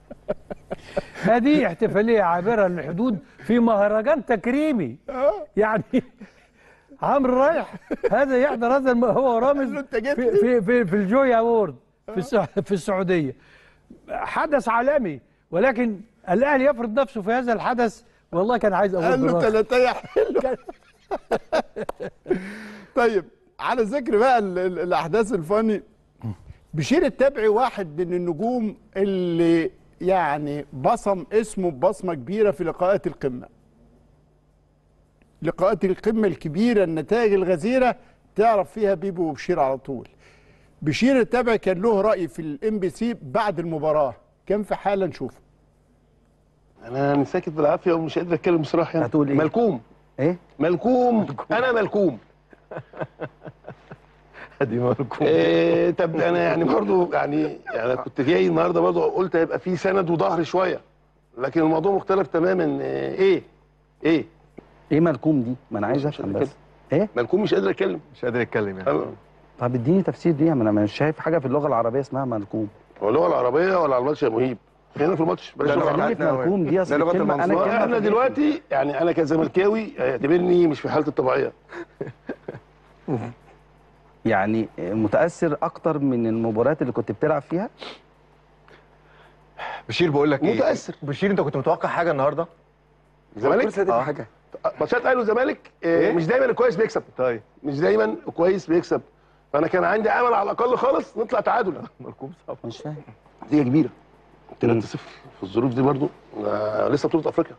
هذه احتفاليه عابره للحدود في مهرجان تكريمي يعني عمرو رايح هذا يحضر هذا الم... هو رامز انت جيت في في في, في الجوي اوورد في السع... في السعوديه حدث عالمي ولكن الاهلي يفرض نفسه في هذا الحدث والله كان عايز اقول قال له براسي. ثلاثية حلوة طيب على ذكر بقى ال- ال- الاحداث الفاني بشير التبعي واحد من النجوم اللي يعني بصم اسمه ببصمه كبيره في لقاءات القمه لقاءات القمه الكبيره النتائج الغزيره تعرف فيها بيبو وبشير على طول بشير التبعي كان له راي في الام بي سي بعد المباراه كان في حاله نشوفه انا ساكت بالعافيه ومش قادر اتكلم بصراحه يعني هتقول إيه؟ ملكوم ايه ملكوم انا ملكوم دي ملكوم إيه طب انا يعني برضو يعني يعني أنا كنت جاي النهارده برضو قلت هيبقى في سند وظهر شويه لكن الموضوع مختلف تماما إيه ايه ايه ايه ملكوم دي ما انا عايز مش افهم قادر بس ايه ملكوم مش قادر اتكلم مش قادر يتكلم يعني أه. طب اديني تفسير ليها ما انا مش شايف حاجه في اللغه العربيه اسمها ملكوم هو اللغه العربيه ولا على الماتش يا مهيب خلينا في الماتش بلاش لا، لغة لا، عربية. خليني في ملكوم دي اصل ده لغة الكلمه انا المنصورة. الكلمه انا في- دلوقتي يعني انا كزملكاوي اعتبرني مش في حالتي الطبيعيه يعني متاثر اكتر من المباريات اللي كنت بتلعب فيها بشير بقول لك ايه متأثر. بشير انت كنت متوقع حاجه النهارده الزمالك آه. حاجه ماتشات اهلي والزمالك إيه؟ إيه؟ مش دايما الكويس بيكسب طيب مش دايما الكويس بيكسب فانا كان عندي امل على الاقل خالص نطلع تعادل ملكوم صعب مش فاهم دي كبيره 3 0 في الظروف دي برضو آه لسه بطوله افريقيا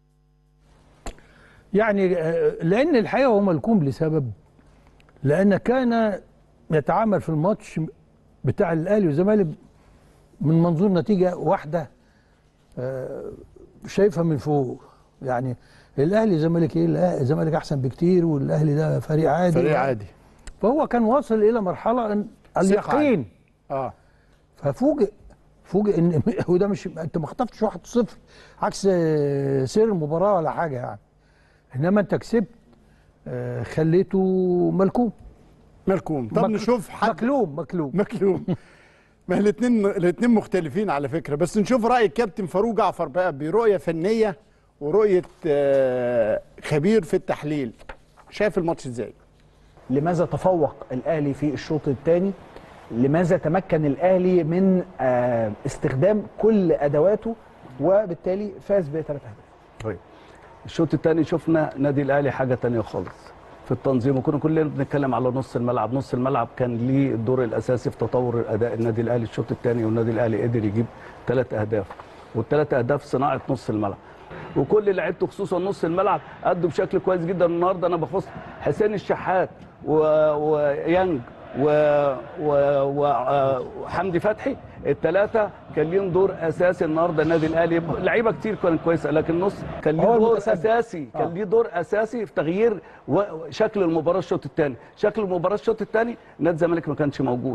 يعني آه، لان الحقيقه هو ملكوم لسبب لان كان يتعامل في الماتش بتاع الاهلي والزمالك من منظور نتيجه واحده آه، شايفها من فوق يعني الاهلي الزمالك ايه لا الزمالك احسن بكتير والاهلي ده فريق عادي فريق عادي فهو كان واصل الى مرحله ان ثقة اليقين اه ففوجئ فوجئ ان وده مش انت ما خطفتش 1-0 عكس آه، سير المباراه ولا حاجه يعني انما انت كسبت آه، خليته ملكوم ملكوم طب مك- نشوف حد مكلوم مكلوم مكلوم ما الاثنين الاثنين مختلفين على فكره بس نشوف راي الكابتن فاروق جعفر بقى برؤيه فنيه ورؤيه آه، خبير في التحليل شايف الماتش ازاي لماذا تفوق الاهلي في الشوط الثاني لماذا تمكن الاهلي من آه، استخدام كل ادواته وبالتالي فاز بثلاث اهداف طيب الشوط الثاني شفنا نادي الاهلي حاجه تانية خالص في التنظيم وكنا كلنا بنتكلم على نص الملعب نص الملعب كان ليه الدور الاساسي في تطور اداء النادي الاهلي الشوط الثاني والنادي الاهلي قدر يجيب ثلاث اهداف والثلاث اهداف صناعه نص الملعب وكل لعيبته خصوصا نص الملعب ادوا بشكل كويس جدا النهارده انا بخص حسين الشحات و- ويانج و... و... و... آه، وحمدي فتحي الثلاثه كان ليهم دور اساسي النهارده النادي الاهلي لعيبه كتير كانت كويسه لكن نص كان ليه هو دور المتسبب. اساسي كان آه. ليه دور اساسي في تغيير و... شكل المباراه الشوط الثاني شكل المباراه الشوط الثاني نادي الزمالك ما كانش موجود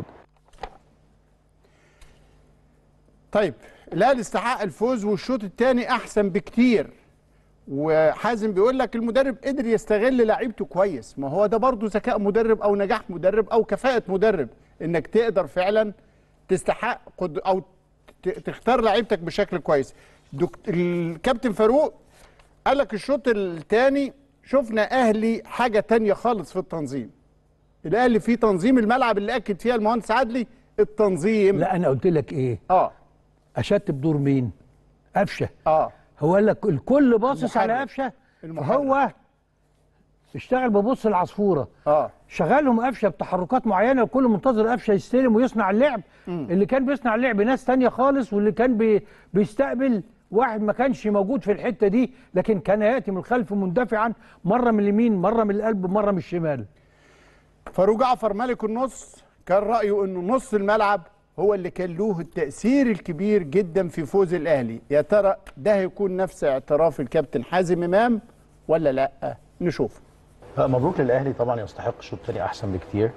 طيب الاهلي استحق الفوز والشوط الثاني احسن بكتير وحازم بيقول لك المدرب قدر يستغل لعيبته كويس ما هو ده برضه ذكاء مدرب او نجاح مدرب او كفاءه مدرب انك تقدر فعلا تستحق قد او ت- تختار لعيبتك بشكل كويس دكت... الكابتن فاروق قال لك الشوط الثاني شفنا اهلي حاجه تانية خالص في التنظيم الاهلي فيه تنظيم الملعب اللي اكد فيها المهندس عدلي التنظيم لا انا قلت لك ايه اه اشدت بدور مين قفشه اه هو قال لك الكل باصص المحرك. على قفشه المحرك. فهو اشتغل ببص العصفوره اه شغلهم قفشه بتحركات معينه الكل منتظر قفشه يستلم ويصنع اللعب اللي كان بيصنع اللعب ناس تانية خالص واللي كان بي بيستقبل واحد ما كانش موجود في الحته دي لكن كان ياتي من الخلف مندفعا مره من اليمين مره من القلب مره من الشمال فاروق جعفر ملك النص كان رايه انه نص الملعب هو اللي كان له التاثير الكبير جدا في فوز الاهلي يا ترى ده هيكون نفس اعتراف الكابتن حازم امام ولا لا نشوف مبروك للاهلي طبعا يستحق الشوط الثاني احسن بكتير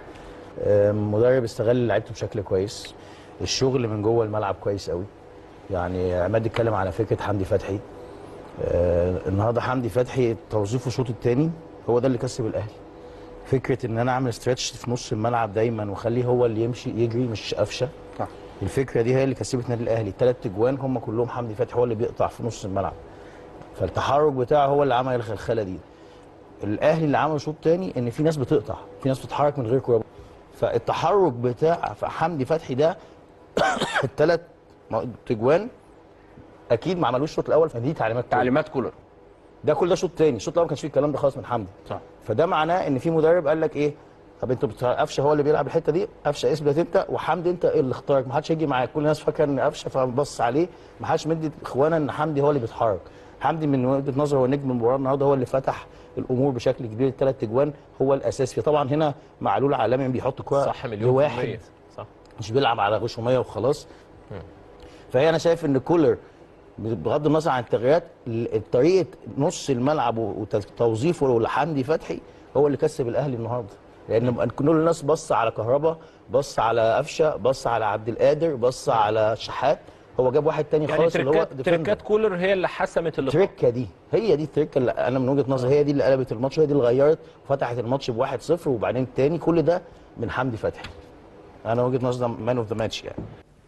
آه، مدرب استغل لعيبته بشكل كويس الشغل من جوه الملعب كويس قوي يعني عماد اتكلم على فكره حمدي فتحي آه، النهارده حمدي فتحي توظيفه الشوط الثاني هو ده اللي كسب الاهلي فكره ان انا اعمل ستريتش في نص الملعب دايما واخليه هو اللي يمشي يجري مش قفشه صح الفكره دي هي اللي كسبت النادي الاهلي الثلاث اجوان هم كلهم حمدي فتحي هو اللي بيقطع في نص الملعب فالتحرك بتاعه هو اللي عمل الخلخله دي الاهلي اللي عمله شوط تاني ان في ناس بتقطع في ناس بتتحرك من غير كوره فالتحرك بتاع حمدي فتحي ده الثلاث تجوان اكيد ما عملوش الشوط الاول فدي تعليمات كولر. تعليمات كولر ده كل ده شوط تاني الشوط الاول ما كانش فيه الكلام ده خالص من حمدي صح فده معناه ان في مدرب قال لك ايه طب انتوا بت- قفشه هو اللي بيلعب الحته دي قفشه اثبت انت وحمدي انت اللي اختارك ما حدش هيجي معاك كل الناس فاكره ان قفشه فبص عليه ما حدش مدي اخوانا ان حمدي هو اللي بيتحرك حمدي من وجهه نظري هو نجم المباراه النهارده هو اللي فتح الامور بشكل كبير الثلاث اجوان هو الاساس فيه طبعا هنا معلول عالمي بيحط كوره صح مليون في لواحد المية صح مش بيلعب على غشوميه وخلاص فهي انا شايف ان كولر بغض النظر عن التغييرات ال- طريقه نص الملعب وتوظيفه لحمدي فتحي هو اللي كسب الاهلي النهارده لان كل الناس بص على كهربا بص على قفشه بص على عبد القادر بص على شحات هو جاب واحد تاني يعني خالص اللي هو تركات ديفندر. تركات كولر هي اللي حسمت اللقاء التركه دي هي دي التركه اللي انا من وجهه نظري هي دي اللي قلبت الماتش هي دي اللي غيرت وفتحت الماتش بواحد صفر وبعدين التاني كل ده من حمدي فتحي انا وجهه نظري مان اوف ذا ماتش يعني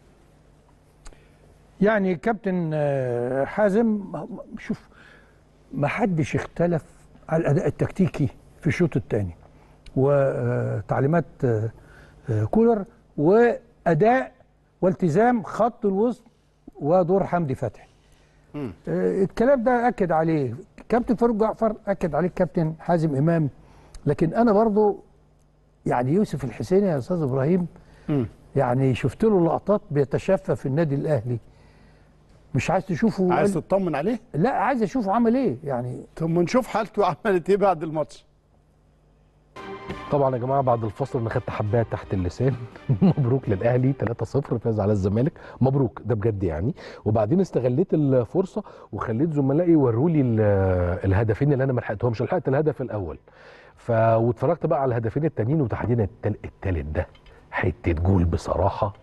يعني كابتن آه، حازم شوف ما حدش اختلف على الاداء التكتيكي في الشوط الثاني وتعليمات آه، آه، كولر واداء والتزام خط الوسط ودور حمدي فتحي آه، الكلام ده اكد عليه كابتن فاروق جعفر اكد عليه كابتن حازم امام لكن انا برضو يعني يوسف الحسيني يا استاذ ابراهيم يعني شفت له لقطات بيتشفى في النادي الاهلي مش عايز تشوفه عايز تطمن عليه لا عايز اشوفه عمل ايه يعني طب ما نشوف حالته عملت ايه بعد الماتش طبعا يا جماعه بعد الفصل انا خدت حبايه تحت اللسان مبروك للاهلي 3-0 فاز على الزمالك مبروك ده بجد يعني وبعدين استغليت الفرصه وخليت زملائي يوروا لي ال- الهدفين اللي انا ما لحقتهمش لحقت الهدف الاول ف واتفرجت بقى على الهدفين التانيين وتحديدا التال... التالت ده حته جول بصراحه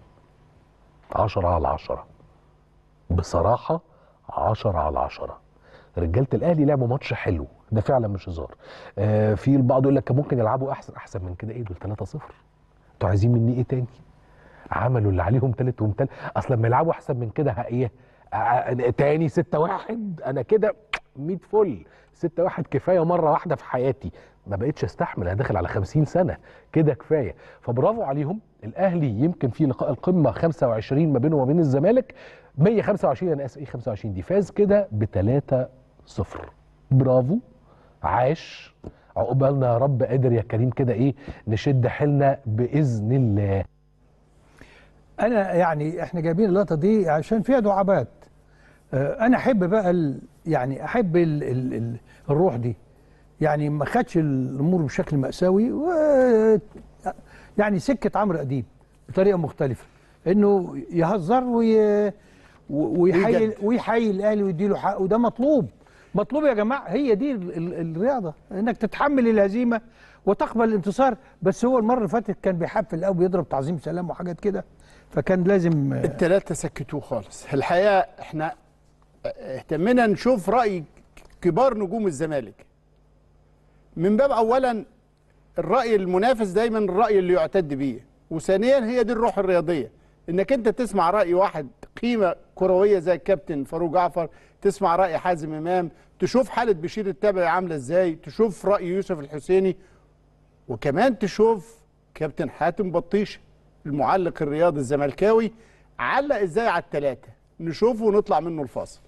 10 على 10 بصراحه 10 على 10 رجاله الاهلي لعبوا ماتش حلو ده فعلا مش هزار آه في البعض يقول لك كان ممكن يلعبوا احسن احسن من كده ايه دول 3 0 انتوا عايزين مني ايه تاني عملوا اللي عليهم تالت ومتل اصل لما يلعبوا احسن من كده ها ايه آه، تاني 6 1 انا كده 100 فل 6 1 كفايه مره واحده في حياتي ما بقتش استحمل انا داخل على 50 سنه كده كفايه فبرافو عليهم الاهلي يمكن في لقاء القمه 25 ما بينه وما بين الزمالك 125 انا اسف ايه 25 دي فاز كده ب 3 0 برافو عاش عقبالنا يا رب قادر يا كريم كده ايه نشد حيلنا باذن الله انا يعني احنا جايبين اللقطه دي عشان فيها دعابات آه، انا احب بقى ال يعني احب ال ال ال الروح دي يعني ما خدش الامور بشكل ماساوي و يعني سكه عمرو اديب بطريقه مختلفه انه يهزر وي و- ويحيي ويجدد. ويحيي الاهلي ويديله حقه وده مطلوب مطلوب يا جماعه هي دي ال ال الرياضه انك تتحمل الهزيمه وتقبل الانتصار بس هو المره اللي فاتت كان بيحفل قوي بيضرب تعظيم سلام وحاجات كده فكان لازم آه، التلاتة سكتوه خالص الحقيقة احنا اهتمينا نشوف رأي كبار نجوم الزمالك من باب أولا الرأي المنافس دايما الرأي اللي يعتد بيه وثانيا هي دي الروح الرياضية انك انت تسمع رأي واحد قيمة كروية زي الكابتن فاروق جعفر تسمع رأي حازم إمام تشوف حالة بشير التابعي عاملة ازاي تشوف رأي يوسف الحسيني وكمان تشوف كابتن حاتم بطيش المعلق الرياضي الزملكاوي علق ازاي على الثلاثه نشوفه ونطلع منه الفاصل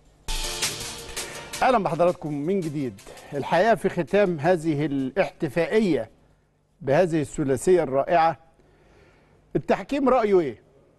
اهلا بحضراتكم من جديد الحقيقه في ختام هذه الاحتفائيه بهذه الثلاثيه الرائعه التحكيم رايه ايه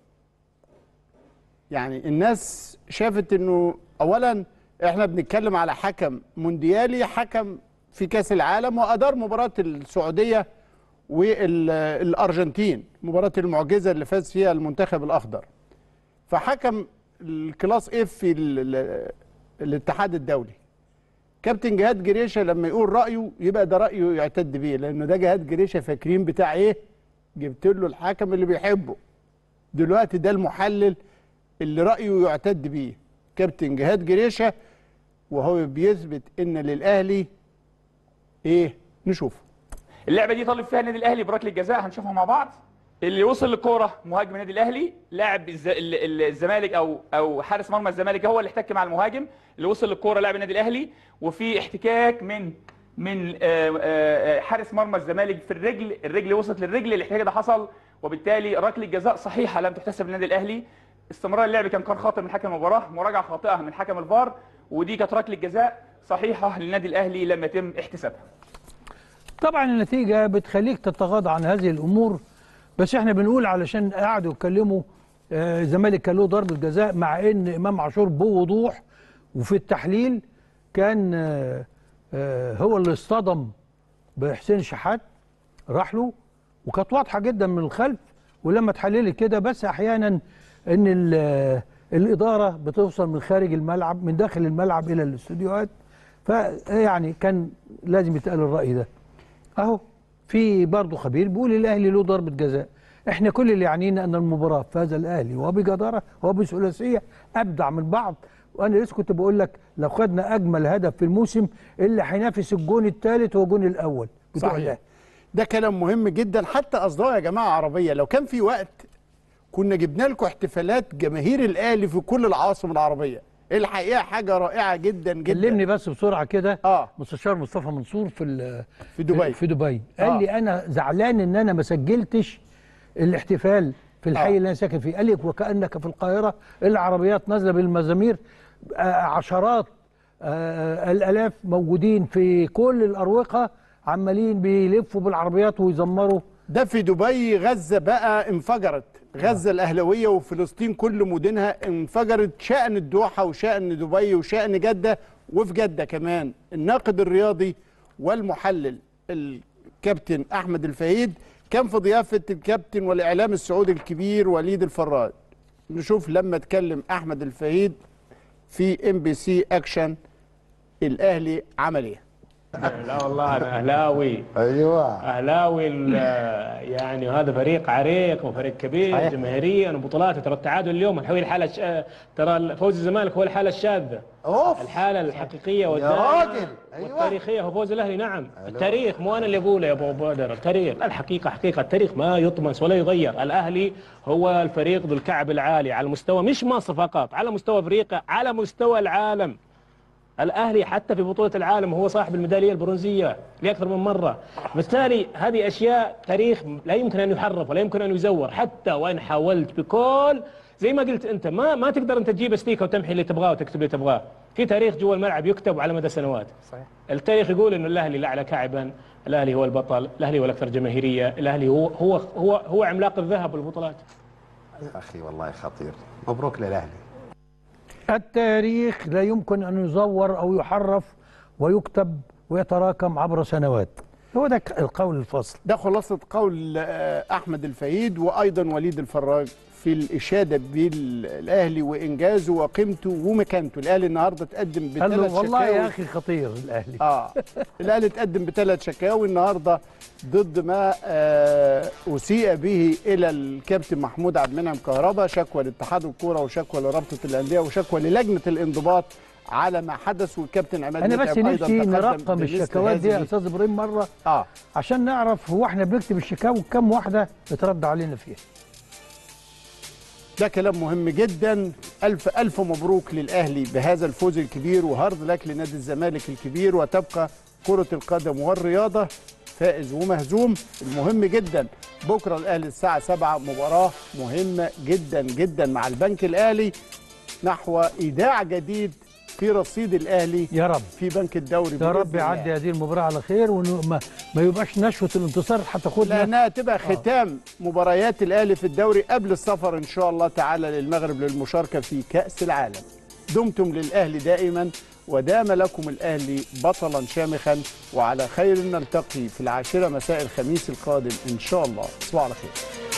يعني الناس شافت انه اولا احنا بنتكلم على حكم مونديالي حكم في كاس العالم وادار مباراه السعوديه والارجنتين مباراه المعجزه اللي فاز فيها المنتخب الاخضر فحكم الكلاس اف في ال- ال- الاتحاد الدولي كابتن جهاد جريشه لما يقول رايه يبقى ده رايه يعتد بيه لانه ده جهاد جريشه فاكرين بتاع ايه جبت له الحكم اللي بيحبه دلوقتي ده المحلل اللي رايه يعتد بيه كابتن جهاد جريشه وهو بيثبت ان للاهلي ايه نشوف اللعبه دي طالب فيها النادي الاهلي بركله جزاء هنشوفها مع بعض اللي وصل للكوره مهاجم النادي الاهلي لاعب الز- ال- ال- الزمالك او او حارس مرمى الزمالك هو اللي احتك مع المهاجم اللي وصل للكوره لاعب النادي الاهلي وفي احتكاك من من آه، آه، حارس مرمى الزمالك في الرجل الرجل وصلت للرجل الاحتكاك ده حصل وبالتالي ركله جزاء صحيحه لم تحتسب للنادي الاهلي استمرار اللعب كان قرار خاطئ من حكم المباراه مراجعه خاطئه من حكم الفار ودي كانت ركله جزاء صحيحه للنادي الاهلي لم يتم احتسابها طبعا النتيجة بتخليك تتغاضى عن هذه الأمور بس احنا بنقول علشان قعدوا يتكلموا آه، الزمالك كان له ضربة جزاء مع ان امام عاشور بوضوح وفي التحليل كان آه، آه، هو اللي اصطدم بحسين شحات راح له وكانت واضحة جدا من الخلف ولما اتحللت كده بس احيانا ان ال- الإدارة بتوصل من خارج الملعب من داخل الملعب إلى الاستوديوهات فيعني كان لازم يتقال الرأي ده اهو في برضه خبير بيقول الاهلي له ضربه جزاء احنا كل اللي يعنينا ان المباراه فاز الاهلي وبجداره وبثلاثيه ابدع من بعض وانا لسه كنت بقول لك لو خدنا اجمل هدف في الموسم اللي هينافس الجون الثالث هو الجون الاول بتوع صحيح الأهلي. ده كلام مهم جدا حتى اصدقاء يا جماعه عربيه لو كان في وقت كنا جبنا لكم احتفالات جماهير الاهلي في كل العواصم العربيه الحقيقه حاجه رائعه جدا جدا كلمني بس بسرعه كده اه مستشار مصطفى منصور في ال- في دبي. في دبي قال آه. لي انا زعلان ان انا ما سجلتش الاحتفال في الحي آه. اللي انا ساكن فيه قال لي وكانك في القاهره العربيات نازله بالمزامير آه، عشرات آه، الالاف موجودين في كل الاروقه عمالين بيلفوا بالعربيات ويزمروا ده في دبي غزه بقى انفجرت غزه الاهلاويه وفلسطين كل مدنها انفجرت شأن الدوحه وشأن دبي وشأن جده وفي جده كمان الناقد الرياضي والمحلل الكابتن احمد الفهيد كان في ضيافه الكابتن والاعلام السعودي الكبير وليد الفراد نشوف لما اتكلم احمد الفهيد في ام بي سي اكشن الاهلي عمل ايه لا والله انا اهلاوي ايوه اهلاوي ال- يعني هذا فريق عريق وفريق كبير صحيح. جماهيريا وبطولاته ترى التعادل اليوم الحوي الحاله الش... ترى فوز الزمالك هو الحاله الشاذه اوف الحاله الحقيقيه يا والدائمة راجل ايوه والتاريخيه هو فوز الاهلي نعم التاريخ مو انا اللي اقوله يا ابو بدر التاريخ الحقيقه حقيقه التاريخ ما يطمس ولا يغير الاهلي هو الفريق ذو الكعب العالي على مستوى مش مصر فقط على مستوى افريقيا على مستوى العالم الاهلي حتى في بطوله العالم هو صاحب الميداليه البرونزيه لاكثر من مره بالتالي هذه اشياء تاريخ لا يمكن ان يحرف ولا يمكن ان يزور حتى وان حاولت بكل زي ما قلت انت ما ما تقدر انت تجيب ستيكه وتمحي اللي تبغاه وتكتب اللي تبغاه في تاريخ جوا الملعب يكتب على مدى سنوات صحيح التاريخ يقول انه الاهلي الاعلى كعبا الاهلي هو البطل الاهلي هو الاكثر جماهيريه الاهلي هو هو هو هو عملاق الذهب والبطولات يا اخي والله خطير مبروك للاهلي التاريخ لا يمكن ان يزور او يحرف ويكتب ويتراكم عبر سنوات هو ده القول الفاصل ده خلاصة قول آه، أحمد الفهيد وأيضا وليد الفراج في الإشادة بالأهلي وإنجازه وقيمته ومكانته الأهلي النهاردة تقدم قال له بثلاث والله شكاوي يا اخي خطير الاهلي اه الاهلي اتقدم بثلاث شكاوي النهارده ضد ما آه اسيء به الى الكابتن محمود عبد المنعم كهربا شكوى لاتحاد الكوره وشكوى لرابطه الانديه وشكوى للجنه الانضباط على ما حدث والكابتن عماد انا بس متعب أيضاً نفسي تقدم نرقم بمثل الشكاوات دي يا هذه. استاذ ابراهيم مره اه عشان نعرف هو احنا بنكتب الشكاوي كم واحده اترد علينا فيها ده كلام مهم جدا الف الف مبروك للاهلي بهذا الفوز الكبير وهارد لك لنادي الزمالك الكبير وتبقى كره القدم والرياضه فائز ومهزوم المهم جدا بكره الاهلي الساعه 7 مباراه مهمه جدا جدا مع البنك الاهلي نحو ايداع جديد في رصيد الاهلي يا رب في بنك الدوري يا بإذن رب الله. يعدي هذه المباراه على خير وما ما يبقاش نشوه الانتصار هتاخدنا لانها تبقى ختام مباريات الاهلي في الدوري قبل السفر ان شاء الله تعالى للمغرب للمشاركه في كاس العالم دمتم للاهلي دائما ودام لكم الاهلي بطلا شامخا وعلى خير نلتقي في العاشره مساء الخميس القادم ان شاء الله تصبحوا على خير